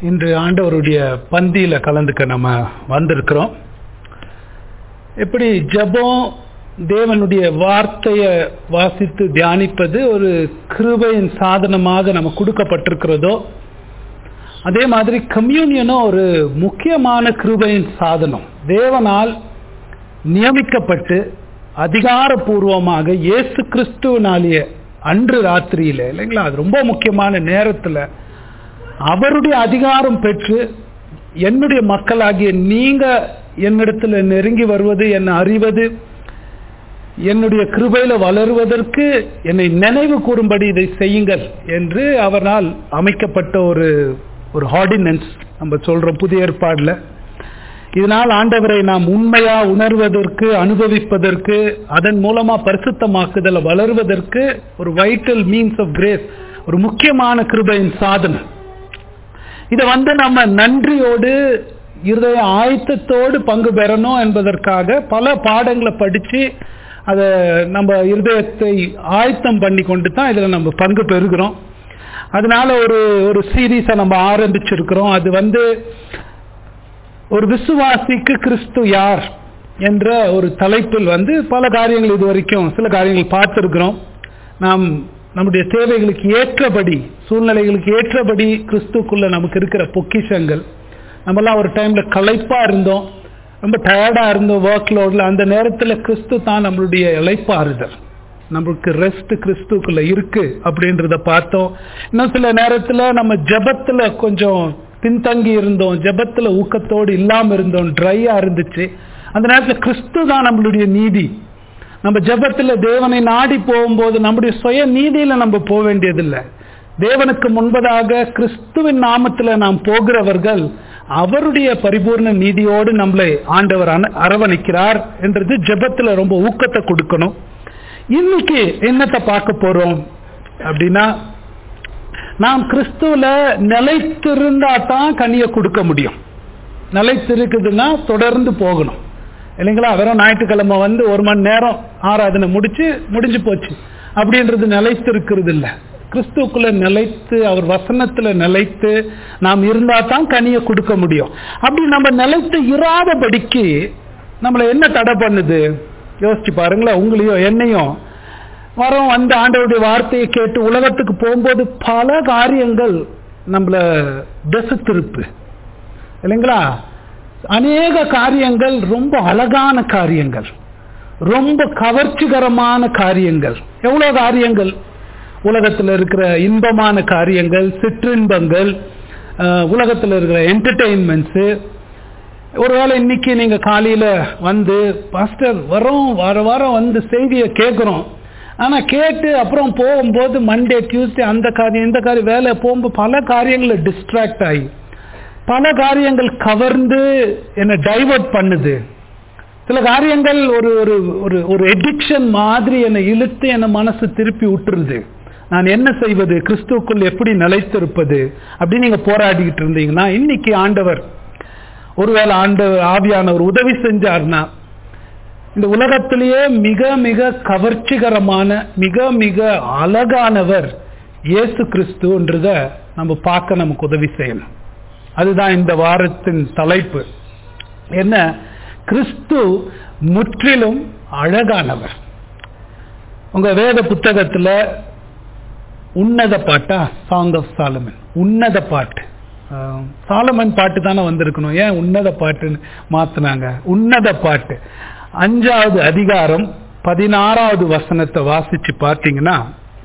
இன்று ஆண்டவருடைய பந்தியில கலந்துக்க நம்ம வந்திருக்கிறோம் எப்படி ஜெபம் தேவனுடைய வார்த்தையை வாசித்து தியானிப்பது ஒரு கிருபையின் சாதனமாக நம்ம கொடுக்கப்பட்டிருக்கிறதோ அதே மாதிரி கம்யூனியனும் ஒரு முக்கியமான கிருபையின் சாதனம் தேவனால் நியமிக்கப்பட்டு அதிகாரபூர்வமாக இயேசு கிறிஸ்துவனாலேயே அன்று ராத்திரியில இல்லைங்களா அது ரொம்ப முக்கியமான நேரத்துல அவருடைய அதிகாரம் பெற்று என்னுடைய மக்களாகிய நீங்க என்னிடத்துல நெருங்கி வருவது என்னை அறிவது என்னுடைய கிருபையில வளருவதற்கு என்னை நினைவு கூறும்படி இதை செய்யுங்கள் என்று அவரால் அமைக்கப்பட்ட ஒரு ஒரு ஆர்டினன்ஸ் நம்ம சொல்றோம் புதிய ஏற்பாடுல இதனால் ஆண்டவரை நாம் உண்மையா உணர்வதற்கு அனுபவிப்பதற்கு அதன் மூலமா பரிசுத்தமாக்குதல வளருவதற்கு ஒரு வைட்டல் மீன்ஸ் ஆஃப் கிரேஸ் ஒரு முக்கியமான கிருபையின் சாதனம் இதை வந்து நம்ம நன்றியோடு இருதய ஆயத்தத்தோடு பங்கு பெறணும் என்பதற்காக பல பாடங்களை படிச்சு அதை நம்ம இருதயத்தை ஆயத்தம் பண்ணி கொண்டு தான் இதில் நம்ம பங்கு பெறுகிறோம் அதனால ஒரு ஒரு சீரீஸை நம்ம ஆரம்பிச்சிருக்கிறோம் அது வந்து ஒரு விசுவாசிக்கு கிறிஸ்து யார் என்ற ஒரு தலைப்பில் வந்து பல காரியங்கள் இது வரைக்கும் சில காரியங்கள் பார்த்துருக்கிறோம் நாம் நம்முடைய தேவைகளுக்கு ஏற்றபடி சூழ்நிலைகளுக்கு ஏற்றபடி கிறிஸ்துக்குள்ள நமக்கு இருக்கிற பொக்கிஷங்கள் நம்மலாம் ஒரு டைம்ல களைப்பா இருந்தோம் ரொம்ப டயர்டா இருந்தோம் ஒர்க் லோட்ல அந்த நேரத்துல கிறிஸ்து தான் நம்மளுடைய இழைப்பாறுதல் நம்மளுக்கு ரெஸ்ட் கிறிஸ்துக்குள்ள இருக்கு அப்படின்றத பார்த்தோம் இன்னும் சில நேரத்துல நம்ம ஜபத்துல கொஞ்சம் பின்தங்கி இருந்தோம் ஜபத்துல ஊக்கத்தோடு இல்லாம இருந்தோம் ட்ரையா இருந்துச்சு அந்த நேரத்துல கிறிஸ்து தான் நம்மளுடைய நீதி நம்ம ஜபத்துல தேவனை நாடி போகும்போது நம்முடைய சுய நீதியில நம்ம போக வேண்டியதில்லை தேவனுக்கு முன்பதாக கிறிஸ்துவின் நாமத்துல நாம் போகிறவர்கள் அவருடைய பரிபூர்ண நீதியோடு நம்மளை ஆண்டவர் அரவணைக்கிறார் என்றது ஜபத்துல ரொம்ப ஊக்கத்தை கொடுக்கணும் இன்னைக்கு என்னத்தை பார்க்க போறோம் அப்படின்னா நாம் கிறிஸ்துவல நிலைத்திருந்தா தான் கனியை கொடுக்க முடியும் நிலைத்திருக்குதுன்னா தொடர்ந்து போகணும் இல்லைங்களா வெறும் ஞாயிற்றுக்கிழமை வந்து ஒரு மணி நேரம் ஆராதனை முடிச்சு முடிஞ்சு போச்சு அப்படின்றது நிலைத்திருக்கிறது இல்லை கிறிஸ்துக்குள்ள நிலைத்து அவர் வசனத்துல நிலைத்து நாம் இருந்தா தான் கனியை கொடுக்க முடியும் அப்படி நம்ம நிலைத்து இராதபடிக்கு நம்மளை என்ன தடை பண்ணுது யோசிச்சு பாருங்களேன் உங்களையும் என்னையும் வரோம் வந்த ஆண்டவருடைய வார்த்தையை கேட்டு உலகத்துக்கு போகும்போது பல காரியங்கள் நம்மள திசை திருப்பு இல்லைங்களா அநேக காரியங்கள் ரொம்ப அழகான காரியங்கள் ரொம்ப கவர்ச்சிகரமான காரியங்கள் எவ்வளவு காரியங்கள் உலகத்தில் இருக்கிற இன்பமான காரியங்கள் சிற்றின்பங்கள் உலகத்தில் இருக்கிற என்டர்டெயின்மெண்ட்ஸு ஒருவேளை இன்னைக்கு நீங்க காலையில வந்து பாஸ்டர் வரோம் வார வாரம் வந்து செய்தியை கேட்குறோம் ஆனா கேட்டு அப்புறம் போகும்போது மண்டே டியூஸ்டே அந்த காரியம் இந்த காரியம் வேலை போகும்போது பல காரியங்களை டிஸ்ட்ராக்ட் ஆகி பல காரியங்கள் கவர்ந்து என்னை டைவர்ட் பண்ணுது சில காரியங்கள் ஒரு ஒரு ஒரு ஒரு எடிக்ஷன் மாதிரி என்னை இழுத்து என்னை மனசு திருப்பி விட்டுருது நான் என்ன செய்வது கிறிஸ்துக்குள் எப்படி நிலைத்திருப்பது அப்படின்னு நீங்க போராடிக்கிட்டு இருந்தீங்கன்னா இன்னைக்கு ஆண்டவர் ஒருவேளை ஆண்டவர் ஆவியானவர் உதவி செஞ்சார்னா இந்த உலகத்திலேயே மிக மிக கவர்ச்சிகரமான மிக மிக அழகானவர் இயேசு கிறிஸ்துன்றத நம்ம பார்க்க நமக்கு உதவி செய்யணும் அதுதான் இந்த வாரத்தின் தலைப்பு என்ன கிறிஸ்து முற்றிலும் அழகானவர் உங்க வேத புத்தகத்துல உன்னத பாட்டா சாங் ஆஃப் சாலமன் உன்னத பாட்டு சாலமன் பாட்டு தானே வந்திருக்கணும் ஏன் உன்னத பாட்டுன்னு மாத்தினாங்க உன்னத பாட்டு அஞ்சாவது அதிகாரம் பதினாறாவது வசனத்தை வாசிச்சு பார்த்தீங்கன்னா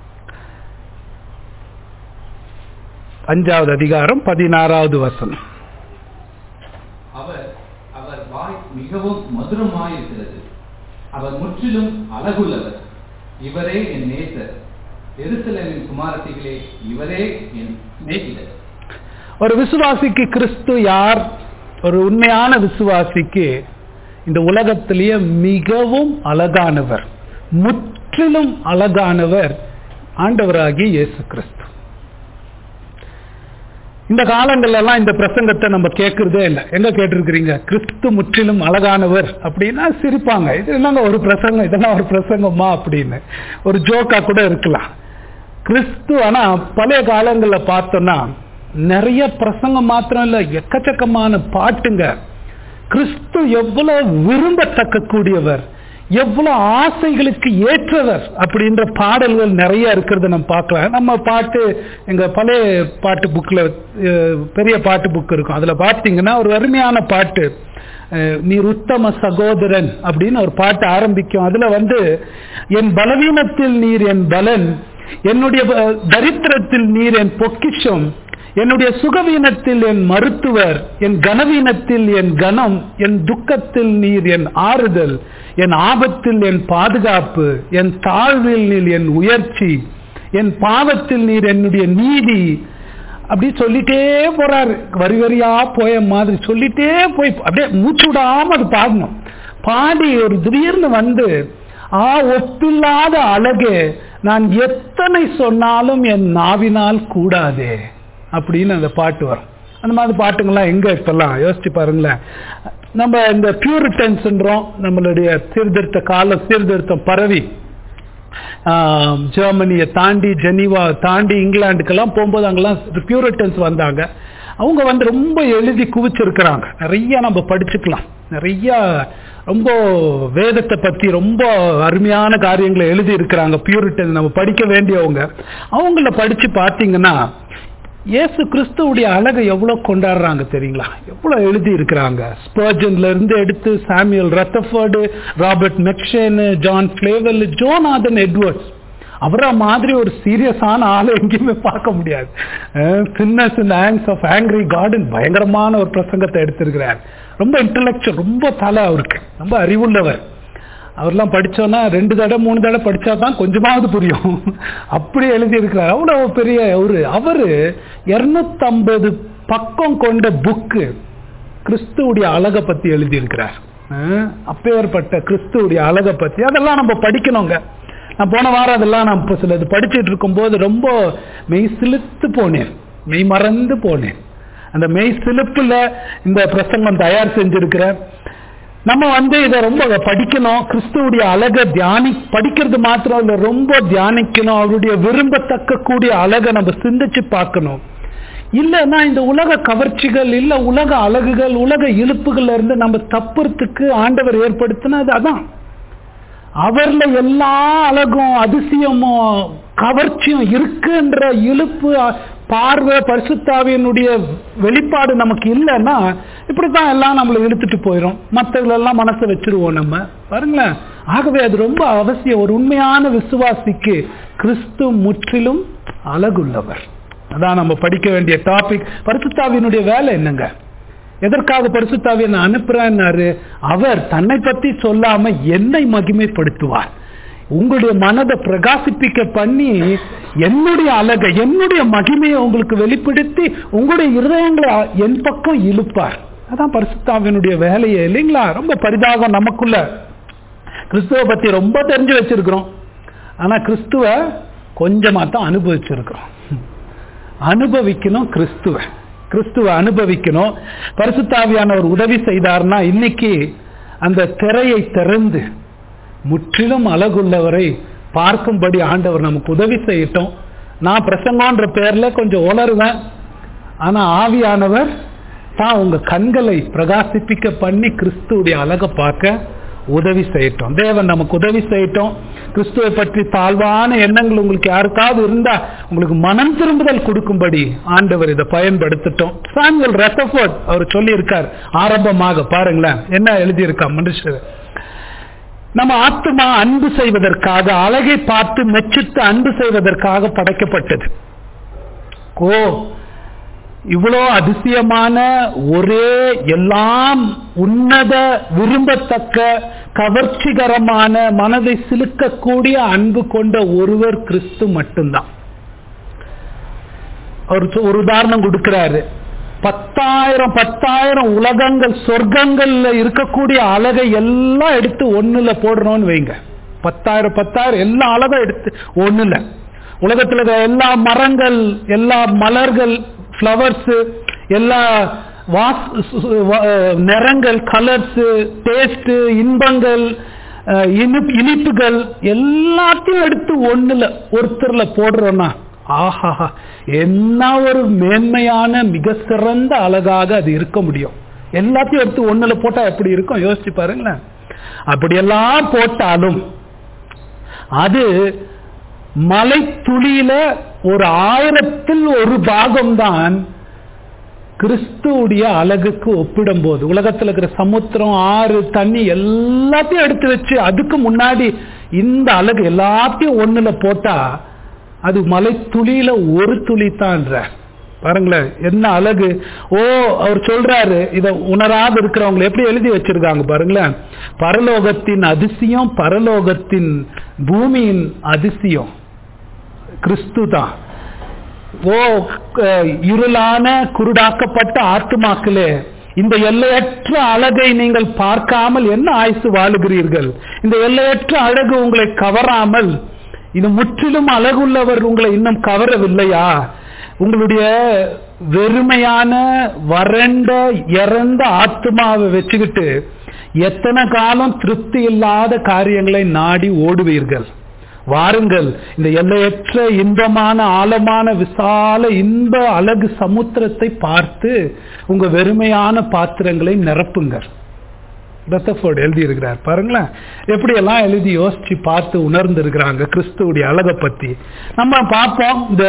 அஞ்சாவது அதிகாரம் பதினாறாவது வசனம் அவர் அவர் வாய் மிகவும் மதுரமாயிருக்கிறது அவர் முற்றிலும் அழகுள்ளவர் இவரே என் நேசர் எருசலேமின் குமாரத்திகளே இவரே என் நேசிதர் ஒரு விசுவாசிக்கு கிறிஸ்து யார் ஒரு உண்மையான விசுவாசிக்கு இந்த உலகத்திலேயே மிகவும் அழகானவர் முற்றிலும் அழகானவர் ஆண்டவராகி இயேசு கிறிஸ்து இந்த காலங்கள்லாம் இந்த பிரசங்கத்தை நம்ம கேட்கறதே இல்லை எங்க கேட்டிருக்கிறீங்க கிறிஸ்து முற்றிலும் அழகானவர் அப்படின்னா சிரிப்பாங்க இது என்னங்க ஒரு பிரசங்கம் இதெல்லாம் ஒரு பிரசங்கமா அப்படின்னு ஒரு ஜோக்கா கூட இருக்கலாம் கிறிஸ்து ஆனா பழைய காலங்களில் பார்த்தோம்னா நிறைய பிரசங்கம் மாத்திரம் இல்ல எக்கச்சக்கமான பாட்டுங்க கிறிஸ்து எவ்வளவு விரும்பத்தக்க கூடியவர் எவ்வளவு ஆசைகளுக்கு ஏற்றவர் அப்படின்ற பாடல்கள் நிறைய இருக்கிறத நம்ம பார்க்கலாம் நம்ம பாட்டு எங்க பழைய பாட்டு புக்ல பெரிய பாட்டு புக் இருக்கும் அதுல பார்த்தீங்கன்னா ஒரு அருமையான பாட்டு அஹ், நீர் உத்தம சகோதரன் அப்படின்னு ஒரு பாட்டு ஆரம்பிக்கும் அதுல வந்து என் பலவீனத்தில் நீர் என் பலன் என்னுடைய அஹ், தரித்திரத்தில் நீர் என் பொக்கிஷம் என்னுடைய சுகவீனத்தில் என் மருத்துவர் என் கனவீனத்தில் என் கனம் என் துக்கத்தில் நீர் என் ஆறுதல் என் ஆபத்தில் என் பாதுகாப்பு என் தாழ்வில் நீர் என் உயர்ச்சி என் பாவத்தில் நீர் என்னுடைய நீதி அப்படி சொல்லிட்டே போறாரு வரி வரியா போய மாதிரி சொல்லிட்டே போய் அப்படியே மூச்சு விடாம அது பாடணும் பாடி ஒரு திடீர்னு வந்து ஆ ஒப்பில்லாத அழகே நான் எத்தனை சொன்னாலும் என் நாவினால் கூடாதே அப்படின்னு அந்த பாட்டு வரும் அந்த மாதிரி பாட்டுங்கள்லாம் எங்க இப்பெல்லாம் யோசிச்சு பாருங்களேன் நம்ம இந்த பியூரிட்டன்ஸ்ன்றோம் நம்மளுடைய சீர்திருத்த கால சீர்திருத்தம் பரவி ஆஹ், ஜெர்மனியை தாண்டி ஜெனீவா தாண்டி இங்கிலாந்துக்கெல்லாம் போகும்போது அங்கெல்லாம் பியூரிட்டன்ஸ் வந்தாங்க அவங்க வந்து ரொம்ப எழுதி குவிச்சிருக்கிறாங்க நிறைய நம்ம படிச்சுக்கலாம் நிறைய ரொம்ப வேதத்தை பத்தி ரொம்ப அருமையான காரியங்களை எழுதி இருக்கிறாங்க பியூரிட்டன் நம்ம படிக்க வேண்டியவங்க அவங்கள படிச்சு பார்த்தீங்கன்னா இயேசு கிறிஸ்துவுடைய அழகை எவ்வளவு கொண்டாடுறாங்க தெரியுங்களா எவ்வளவு எழுதி இருக்கிறாங்க ஸ்பர்ஜன்ல இருந்து எடுத்து Samuel Rutherford Robert McCheyne John Flavel Jonathan Edwards அவரை மாதிரி ஒரு சீரியஸான ஆளை எங்கேயுமே பார்க்க முடியாது சின்னஸ் இந்த ஆங்ஸ் ஆஃப் ஆங்கிரி கார்டன் பயங்கரமான ஒரு பிரசங்கத்தை எடுத்திருக்கிறார் ரொம்ப இன்டலெக்சுவல் ரொம்ப தலை அவருக்கு ரொம்ப அறிவுள்ளவர் அவர்லாம் படிச்சோன்னா ரெண்டு தடவை மூணு தடவை படிச்சா தான் கொஞ்சமாவது புரியும் அப்படி எழுதி இருக்கிறார் அவ்வளவு பெரிய அவரு அவரு இருநூத்தம்பது பக்கம் கொண்ட புக்கு கிறிஸ்துவுடைய அழகை பத்தி எழுதியிருக்கிறார் அஹ் அப்பேற்பட்ட கிறிஸ்துவுடைய அழகை பத்தி அதெல்லாம் நம்ம படிக்கணுங்க நான் போன வாரம் அதெல்லாம் நான் இப்போ சிலது படிச்சுட்டு இருக்கும்போது ரொம்ப மெய் சிலுத்து போனேன் மெய் மறந்து போனேன் அந்த மெய் சிலுப்புல இந்த பிரசங்கம் தயார் செஞ்சிருக்கிறேன் நம்ம வந்து இதை ரொம்ப படிக்கணும் கிறிஸ்துவுடைய அழகை தியானி படிக்கிறது மாத்திரம் இல்ல ரொம்ப தியானிக்கணும் அவருடைய விரும்பத்தக்க கூடிய அழகை நம்ம சிந்திச்சு பார்க்கணும் இல்லைன்னா இந்த உலக கவர்ச்சிகள் இல்ல உலக அழகுகள் உலக இழுப்புகள்ல இருந்து நம்ம தப்புறதுக்கு ஆண்டவர் ஏற்படுத்தினது அதான் அவர்ல எல்லா அழகும் அதிசயமும் கவர்ச்சியும் இருக்குன்ற இழுப்பு பார்வை பரிசுத்தாவியனுடைய வெளிப்பாடு நமக்கு இல்லைன்னா இப்படித்தான் எல்லாம் நம்மளை இழுத்துட்டு போயிடும் மற்றவங்களெல்லாம் மனசை வச்சிருவோம் நம்ம பாருங்களேன் ஆகவே அது ரொம்ப அவசியம் ஒரு உண்மையான விசுவாசிக்கு கிறிஸ்து முற்றிலும் அழகுள்ளவர் அதான் நம்ம படிக்க வேண்டிய டாபிக் பரிசுத்தாவியனுடைய வேலை என்னங்க எதற்காக பரிசுத்தாவியை நான் அனுப்புறேன்னாரு அவர் தன்னை பத்தி சொல்லாம என்னை மகிமைப்படுத்துவார் உங்களுடைய மனதை பிரகாசிப்பிக்க பண்ணி என்னுடைய அழகை என்னுடைய மகிமையை உங்களுக்கு வெளிப்படுத்தி உங்களுடைய இருதயங்களை என் பக்கம் இழுப்பார் அதான் பரிசுத்தாவினுடைய வேலையே இல்லைங்களா ரொம்ப பரிதாகம் நமக்குள்ள கிறிஸ்துவ பத்தி ரொம்ப தெரிஞ்சு வச்சிருக்கிறோம் ஆனா கிறிஸ்துவ கொஞ்சமா தான் அனுபவிச்சிருக்கிறோம் அனுபவிக்கணும் கிறிஸ்துவ கிறிஸ்துவ அனுபவிக்கணும் பரிசுத்தாவியானவர் உதவி செய்தார்னா இன்னைக்கு அந்த திரையை திறந்து முற்றிலும் அழகுள்ளவரை பார்க்கும்படி ஆண்டவர் நமக்கு உதவி செய்யட்டும் நான் பிரசங்கன்ற பேர்ல கொஞ்சம் உணர்வேன் ஆனா ஆவியானவர் தான் உங்க கண்களை பிரகாசிப்பிக்க பண்ணி கிறிஸ்துவுடைய அழகை பார்க்க உதவி செய்யட்டும் தேவன் நமக்கு உதவி செய்யட்டும் கிறிஸ்துவை பற்றி தாழ்வான எண்ணங்கள் உங்களுக்கு யாருக்காவது இருந்தா உங்களுக்கு மனம் திரும்புதல் கொடுக்கும்படி ஆண்டவர் இதை பயன்படுத்தட்டும் சாமுவல் ரெசபோர்ட் அவர் சொல்லி இருக்கார் ஆரம்பமாக பாருங்களேன் என்ன எழுதியிருக்கா மனுஷர் நம்ம ஆத்மா அன்பு செய்வதற்காக அழகை பார்த்து மெச்சித்து அன்பு செய்வதற்காக படைக்கப்பட்டது ஓ இவ்வளோ அதிசயமான ஒரே எல்லாம் உன்னத விரும்பத்தக்க கவர்ச்சிகரமான மனதை சிலுக்கக்கூடிய அன்பு கொண்ட ஒருவர் கிறிஸ்து மட்டும்தான் அவர் ஒரு உதாரணம் கொடுக்கிறாரு பத்தாயிரம் பத்தாயிரம் உலகங்கள் சொர்க்கங்கள்ல இருக்கக்கூடிய அழகை எல்லாம் எடுத்து ஒண்ணுல போடுறோம்னு வைங்க பத்தாயிரம் பத்தாயிரம் எல்லா அழகும் எடுத்து ஒண்ணுல உலகத்துல இருக்கிற எல்லா மரங்கள் எல்லா மலர்கள் ஃப்ளவர்ஸ் எல்லா வாஸ் நிறங்கள் கலர்ஸ் டேஸ்ட் இன்பங்கள் இனிப்புகள் எல்லாத்தையும் எடுத்து ஒண்ணுல ஒருத்தர்ல போடுறோம்னா ஆஹா என்ன ஒரு மேன்மையான மிக சிறந்த அழகாக அது இருக்க முடியும் எல்லாத்தையும் எடுத்து ஒண்ணுல போட்டா எப்படி இருக்கும் யோசிச்சு பாருங்களேன் அப்படியெல்லாம் போட்டாலும் அது மலை துளியில ஒரு ஆயிரத்தில் ஒரு பாகம்தான் கிறிஸ்துவுடைய அழகுக்கு ஒப்பிடும் போது உலகத்துல இருக்கிற சமுத்திரம் ஆறு தண்ணி எல்லாத்தையும் எடுத்து வச்சு அதுக்கு முன்னாடி இந்த அழகு எல்லாத்தையும் ஒண்ணுல போட்டா அது மலை துளியில ஒரு துளி தான்ற பாருங்களேன் என்ன அழகு ஓ அவர் சொல்றாரு இத உணராத இருக்கிறவங்க எப்படி எழுதி வச்சிருக்காங்க பாருங்களேன் பரலோகத்தின் அதிசயம் பரலோகத்தின் பூமியின் அதிசயம் கிறிஸ்து தான் ஓ அஹ், இருளான குருடாக்கப்பட்ட ஆத்துமாக்களே இந்த எல்லையற்ற அழகை நீங்கள் பார்க்காமல் என்ன ஆயுசு வாழுகிறீர்கள் இந்த எல்லையற்ற அழகு உங்களை கவராமல் இது முற்றிலும் அழகுள்ளவர் உங்களை இன்னும் கவரவில்லையா உங்களுடைய வெறுமையான வறண்ட இறந்த ஆத்மாவை வச்சுக்கிட்டு எத்தனை காலம் திருப்தி இல்லாத காரியங்களை நாடி ஓடுவீர்கள் வாருங்கள் இந்த எல்லையற்ற இன்பமான ஆழமான விசால இன்ப அழகு சமுத்திரத்தை பார்த்து உங்க வெறுமையான பாத்திரங்களை நிரப்புங்கள் ரத்தஃபோர்டு எழுதி இருக்கிறார் பாருங்களேன் எப்படி எல்லாம் எழுதி யோசிச்சு பார்த்து உணர்ந்து இருக்கிறாங்க கிறிஸ்துவுடைய அழகை பத்தி நம்ம பார்ப்போம் இந்த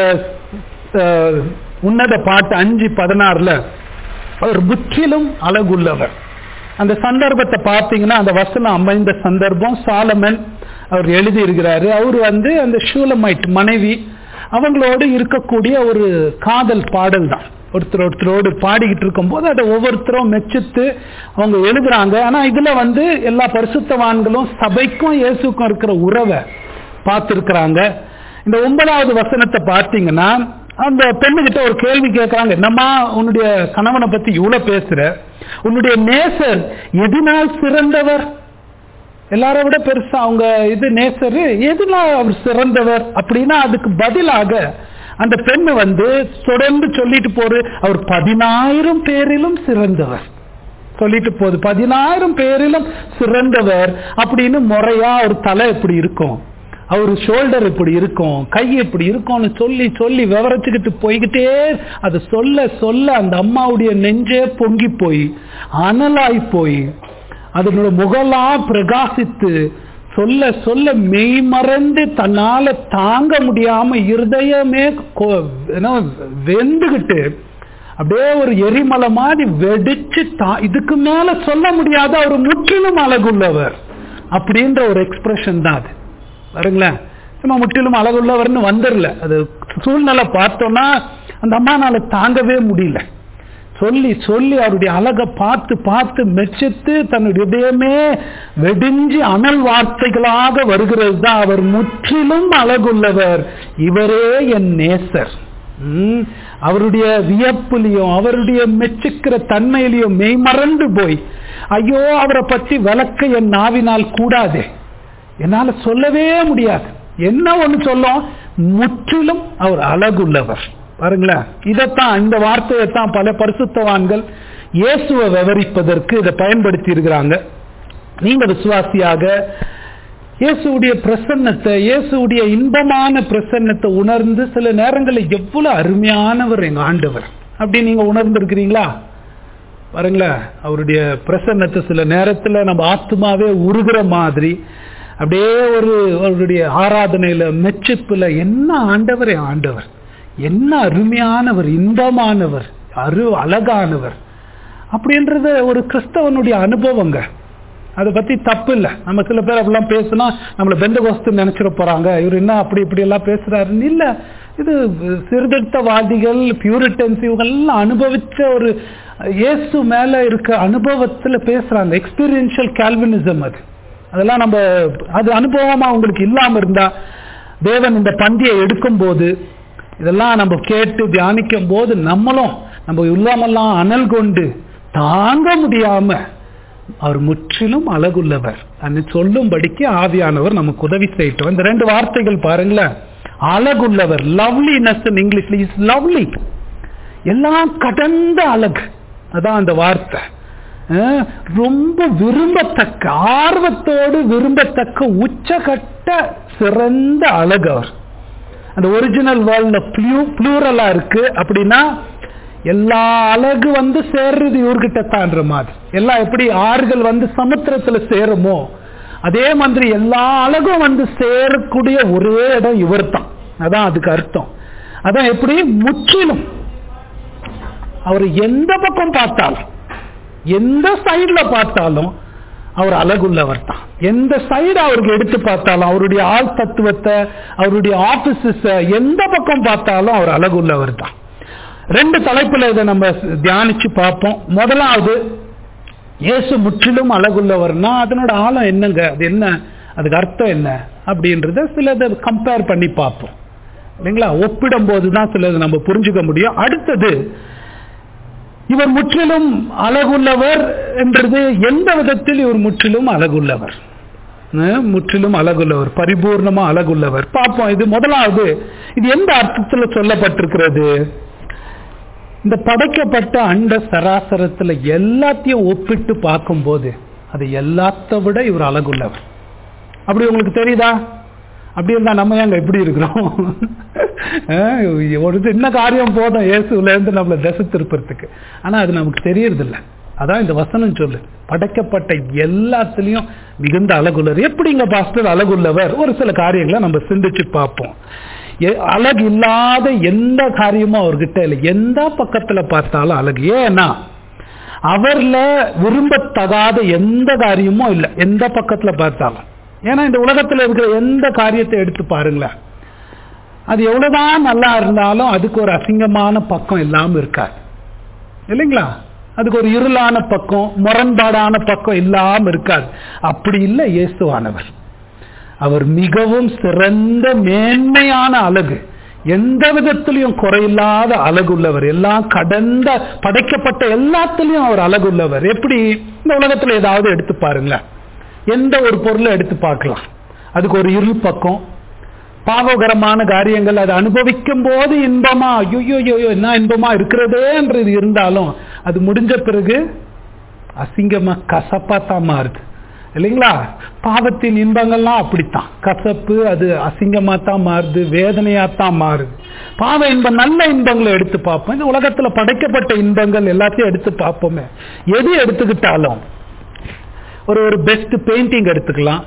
அஹ், உன்னத பாட்டு அஞ்சு பதினாறுல அவர் முற்றிலும் அழகுள்ளவர் அந்த சந்தர்ப்பத்தை பார்த்தீங்கன்னா அந்த வசனம் அமைந்த சந்தர்ப்பம் சாலமன் அவர் எழுதி இருக்கிறாரு அவர் வந்து அந்த ஷூலமைட் மனைவி அவங்களோடு இருக்கக்கூடிய ஒரு காதல் பாடல் தான் ஒருத்தர் ஒருத்தரோடு பாடிக்கிட்டு இருக்கும்போது அதை ஒவ்வொருத்தரும் மெச்சித்து அவங்க எழுதுறாங்க ஆனா இதுல வந்து எல்லா பரிசுத்தவான்களும் சபைக்கும் இயேசுக்கும் இருக்கிற உறவை பார்த்திருக்கிறாங்க இந்த ஒன்பதாவது வசனத்தை பார்த்தீங்கன்னா அந்த பெண்ணுகிட்ட ஒரு கேள்வி கேட்கறாங்க என்னம்மா உன்னுடைய கணவனை பத்தி இவ்வளவு பேசுற உன்னுடைய நேசர் எதினால் சிறந்தவர் எல்லாரை விட பெருசா அவங்க இது நேசரு எதுனால் அவர் சிறந்தவர் அப்படின்னா அதுக்கு பதிலாக அந்த பெண்ணு வந்து தொடர்ந்து சொல்லிட்டு போரு அவர் பதினாயிரம் பேரிலும் சிறந்தவர் சொல்லிட்டு போகுது பதினாயிரம் பேரிலும் சிறந்தவர் அப்படின்னு முறையா ஒரு தலை எப்படி இருக்கும் அவர் ஷோல்டர் இப்படி இருக்கும் கை இப்படி இருக்கும்னு சொல்லி சொல்லி விவரிச்சுக்கிட்டு போய்கிட்டே அது சொல்ல சொல்ல அந்த அம்மாவுடைய நெஞ்சே பொங்கி போய் அனலாய் போய் அதனோட முகலாம் பிரகாசித்து சொல்ல சொல்ல மெய் மறந்து தன்னால தாங்க முடியாம இருதயமே கொ- என்ன, வெந்துகிட்டு அப்படியே ஒரு எரிமலை மாதிரி வெடிச்சு தா- இதுக்கு மேல சொல்ல முடியாத ஒரு முற்றிலும் அழகுள்ளவர் அப்படின்ற ஒரு எக்ஸ்பிரஷன் தான் அது பாருங்களேன் சும்மா முற்றிலும் அழகுள்ளவர்னு வந்துடல அது சூழ்நிலை பார்த்தோம்னா அந்த அம்மானால தாங்கவே முடியல சொல்லி சொல்லி அவருடைய அழகை பார்த்து பார்த்து மெச்சித்து தன்னுடைய இதயமே வெடிஞ்சு அனல் வார்த்தைகளாக வருகிறது தான் அவர் முற்றிலும் அழகுள்ளவர் இவரே என் நேசர் ம், அவருடைய வியப்புலையும் அவருடைய மெச்சுக்கிற தன்மையிலையும் மெய்மறந்து போய் ஐயோ அவரை பற்றி விளக்க என் நாவினால் கூடாதே என்னால சொல்லவே முடியாது என்ன ஒண்ணு சொல்லும் முற்றிலும் அவர் அழகுள்ளவர் பாருங்களேன் இதைத்தான் இந்த வார்த்தையைத்தான் பல பரிசுத்தவான்கள் இயேசுவை விவரிப்பதற்கு இதை பயன்படுத்தி இருக்கிறாங்க நீங்க விசுவாசியாக இயேசுடைய பிரசன்னத்தை இயேசுடைய இன்பமான பிரசன்னத்தை உணர்ந்து சில நேரங்களில் எவ்வளவு அருமையானவர் எங்க ஆண்டவர் அப்படி நீங்க உணர்ந்திருக்கிறீங்களா பாருங்களேன் அவருடைய பிரசன்னத்தை சில நேரத்துல நம்ம ஆத்மாவே உருகிற மாதிரி அப்படியே ஒரு அவருடைய ஆராதனையில மெச்சிப்புல என்ன ஆண்டவர் என் ஆண்டவர் என்ன அருமையானவர் இன்பமானவர் அரு அழகானவர் அப்படின்றது ஒரு கிறிஸ்தவனுடைய அனுபவங்க அதை பத்தி தப்பு இல்லை நம்ம சில பேர் அப்படிலாம் பேசினா நம்மள பெந்த கோஸ்து நினைச்சிட போறாங்க இவர் என்ன அப்படி இப்படி எல்லாம் பேசுறாருன்னு இல்ல இது சீர்திருத்தவாதிகள் பியூரிட்டன்ஸ் இவங்கெல்லாம் அனுபவிச்ச ஒரு இயேசு மேல இருக்க அனுபவத்துல பேசுறாங்க எக்ஸ்பீரியன்ஷியல் கால்வினிசம் அது அதெல்லாம் நம்ம அது அனுபவமா உங்களுக்கு இல்லாம இருந்தா தேவன் இந்த பந்தியை எடுக்கும் போது இதெல்லாம் நம்ம கேட்டு தியானிக்கும் போது நம்மளும் நம்ம உள்ளமெல்லாம் அனல் கொண்டு தாங்க முடியாம அவர் முற்றிலும் அழகுள்ளவர் அன்னு சொல்லும்படிக்கு ஆவியானவர் நமக்கு உதவி செய்யட்டும் இந்த ரெண்டு வார்த்தைகள் பாருங்களேன் அழகுள்ளவர் லவ்லினஸ் இங்கிலீஷ்ல இஸ் லவ்லி எல்லாம் கடந்த அழகு அதான் அந்த வார்த்தை அஹ், ரொம்ப விரும்பத்தக்க ஆர்வத்தோடு விரும்பத்தக்க உச்சகட்ட சிறந்த அழகு அவர் அந்த ஒரிஜினல் வேர்ல்ட்ல ப்ளூ ப்ளூரலா இருக்கு அப்படின்னா எல்லா அழகு வந்து சேர்றது இவர்கிட்ட தான்ற மாதிரி எல்லாம் எப்படி ஆறுகள் வந்து சமுத்திரத்துல சேருமோ அதே மாதிரி எல்லா அழகும் வந்து சேரக்கூடிய ஒரே இடம் இவர் தான் அதான் அதுக்கு அர்த்தம் அதான் எப்படி முற்றிலும் அவர் எந்த பக்கம் பார்த்தாலும் எந்த சைடுல பார்த்தாலும் அவர் அழகுள்ளவர் தான் எந்த சைடு அவருக்கு எடுத்து பார்த்தாலும் அவருடைய ஆள் தத்துவத்தை அவருடைய ஆபீசஸ் எந்த பக்கம் பார்த்தாலும் அவர் அழகுள்ளவர் தான் ரெண்டு தலைப்புல இதை நம்ம தியானிச்சு பார்ப்போம் முதலாவது இயேசு முற்றிலும் அழகுள்ளவர்னா அதனோட ஆழம் என்னங்க அது என்ன அதுக்கு அர்த்தம் என்ன அப்படின்றத சிலதை கம்பேர் பண்ணி பார்ப்போம் இல்லைங்களா ஒப்பிடும் போது தான் சிலது நம்ம புரிஞ்சுக்க முடியும் அடுத்தது இவர் முற்றிலும் அழகுள்ளவர் என்றது எந்த விதத்தில் இவர் முற்றிலும் அழகுள்ளவர் அஹ் முற்றிலும் அழகுள்ளவர் பரிபூர்ணமா அழகுள்ளவர் பார்ப்போம் இது முதலாவது இது எந்த அர்த்தத்தில் சொல்லப்பட்டிருக்கிறது இந்த படைக்கப்பட்ட அண்ட சராசரத்துல எல்லாத்தையும் ஒப்பிட்டு பார்க்கும்போது அது எல்லாத்த விட இவர் அழகுள்ளவர் அப்படி உங்களுக்கு தெரியுதா அப்படி இருந்தா நம்ம ஏங்க எப்படி இருக்கிறோம் அஹ் ஒரு சின்ன காரியம் போதும் இயேசுல இருந்து நம்மளை திசை திருப்பறதுக்கு ஆனா அது நமக்கு தெரியறது இல்ல அதான் இந்த வசனம் சொல்லு படைக்கப்பட்ட எல்லாத்துலயும் மிகுந்த அழகுள்ளவர் எப்படிங்க பாஸ்டர் அழகுள்ளவர் ஒரு சில காரியங்களை நம்ம சிந்திச்சு பார்ப்போம் எ- அழகு இல்லாத எந்த காரியமும் அவர்கிட்ட இல்லை எந்த பக்கத்துல பார்த்தாலும் அழகு ஏன்னா அவர்ல விரும்பத்தகாத எந்த காரியமும் இல்லை எந்த பக்கத்துல பார்த்தாலும் ஏன்னா இந்த உலகத்துல இருக்கிற எந்த காரியத்தை எடுத்து பாருங்களேன் அது எவ்வளவுதான் நல்லா இருந்தாலும் அதுக்கு ஒரு அசிங்கமான பக்கம் இல்லாம இருக்காது இல்லைங்களா அதுக்கு ஒரு இருளான பக்கம் முரண்பாடான பக்கம் இல்லாம இருக்காது அப்படி இல்லை இயேசுவானவர் அவர் மிகவும் சிறந்த மேன்மையான அழகு எந்த விதத்திலையும் குறையில்லாத அழகுள்ளவர் எல்லாம் கடந்த படைக்கப்பட்ட எல்லாத்திலையும் அவர் அழகுள்ளவர் எப்படி இந்த உலகத்துல ஏதாவது எடுத்து பாருங்களேன் எந்த ஒரு பொருளை எடுத்து பார்க்கலாம் அதுக்கு ஒரு இருள் பக்கம் பாவகரமான காரியங்கள் அதை அனுபவிக்கும் போது இன்பமா ஐயோ ஐயோ என்ன இன்பமா இருக்கிறதேன்றது இருந்தாலும் அது முடிஞ்ச பிறகு அசிங்கமா கசப்பா தான் மாறுது இல்லைங்களா பாவத்தின் இன்பங்கள்லாம் அப்படித்தான் கசப்பு அது அசிங்கமா தான் மாறுது வேதனையா தான் மாறுது பாவ இன்பம் நல்ல இன்பங்களை எடுத்து பார்ப்போம் இந்த உலகத்துல படைக்கப்பட்ட இன்பங்கள் எல்லாத்தையும் எடுத்து பார்ப்போமே எது எடுத்துக்கிட்டாலும் ஒரு ஒரு பெஸ்ட் பெயிண்டிங் எடுத்துக்கலாம்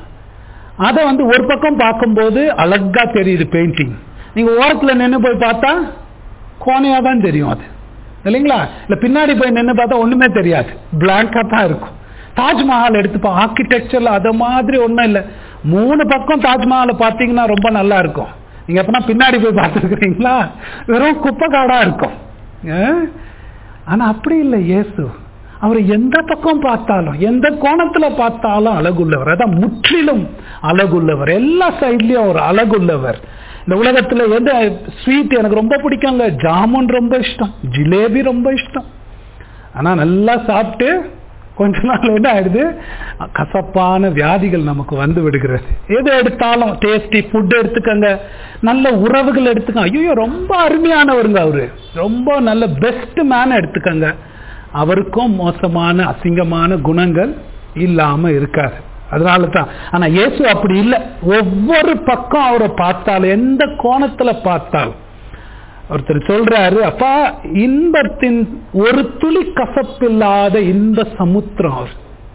அதை வந்து ஒரு பக்கம் பார்க்கும்போது அழகா தெரியுது பெயிண்டிங் நீங்க ஓரத்துல நின்று போய் பார்த்தா கோணையா தான் தெரியும் அது இல்லைங்களா இல்ல பின்னாடி போய் நின்று பார்த்தா ஒண்ணுமே தெரியாது பிளாங்கா தான் இருக்கும் தாஜ்மஹால் எடுத்துப்போம் ஆர்கிடெக்சர்ல அத மாதிரி ஒண்ணும் இல்லை மூணு பக்கம் தாஜ்மஹாலை பார்த்தீங்கன்னா ரொம்ப நல்லா இருக்கும் நீங்க எப்பனா பின்னாடி போய் பார்த்துருக்கிறீங்களா வெறும் குப்பை காடா இருக்கும் அஹ்? ஆனா அப்படி இல்லை இயேசு அவர் எந்த பக்கம் பார்த்தாலும் எந்த கோணத்துல பார்த்தாலும் அழகுள்ளவர் அதான் முற்றிலும் அழகுள்ளவர் எல்லா சைட்லயும் அவர் அழகுள்ளவர் இந்த உலகத்துல எந்த ஸ்வீட் எனக்கு ரொம்ப பிடிக்குங்க ஜாமுன் ரொம்ப இஷ்டம் ஜிலேபி ரொம்ப இஷ்டம் ஆனா நல்லா சாப்பிட்டு கொஞ்ச நாள் என்ன ஆயிடுது கசப்பான வியாதிகள் நமக்கு வந்து விடுகிறது எது எடுத்தாலும் டேஸ்டி ஃபுட் எடுத்துக்கங்க நல்ல உறவுகள் எடுத்துக்கங்க ஐயோ ரொம்ப அருமையானவருங்க அவரு ரொம்ப நல்ல பெஸ்ட் மேன் எடுத்துக்கங்க அவருக்கும் மோசமான அசிங்கமான குணங்கள் இல்லாம இருக்காது அதனால தான் ஆனா இயேசு அப்படி இல்லை ஒவ்வொரு பக்கம் அவரை பார்த்தாலும் எந்த கோணத்துல பார்த்தாலும் ஒருத்தர் சொல்றாரு அப்பா இன்பத்தின் ஒரு துளி கசப்பில்லாத இன்ப சமுத்திரம் அவர்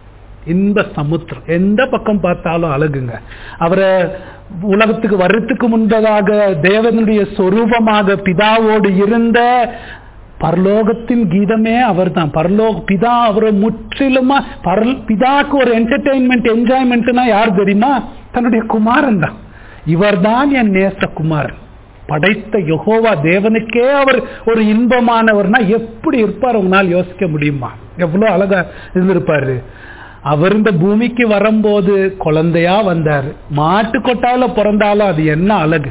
இன்ப சமுத்திரம் எந்த பக்கம் பார்த்தாலும் அழகுங்க அவரை உலகத்துக்கு வர்றதுக்கு முன்பதாக தேவனுடைய சொரூபமாக பிதாவோடு இருந்த பரலோகத்தின் கீதமே அவர்தான் பரலோக பிதா அவரை முற்றிலுமா பரல் பிதாக்கு ஒரு என்டர்டெயின்மெண்ட் என்ஜாய்மெண்ட்னா யார் தெரியுமா தன்னுடைய குமாரன் தான் இவர்தான் என் நேச குமாரன் படைத்த யெகோவா தேவனுக்கே அவர் ஒரு இன்பமானவர்னா எப்படி இருப்பார் உங்களால் யோசிக்க முடியுமா எவ்வளவு அழகா இருந்திருப்பாரு அவர் இந்த பூமிக்கு வரும்போது குழந்தையா வந்தாரு மாட்டு கொட்டாயில பிறந்தாலும் அது என்ன அழகு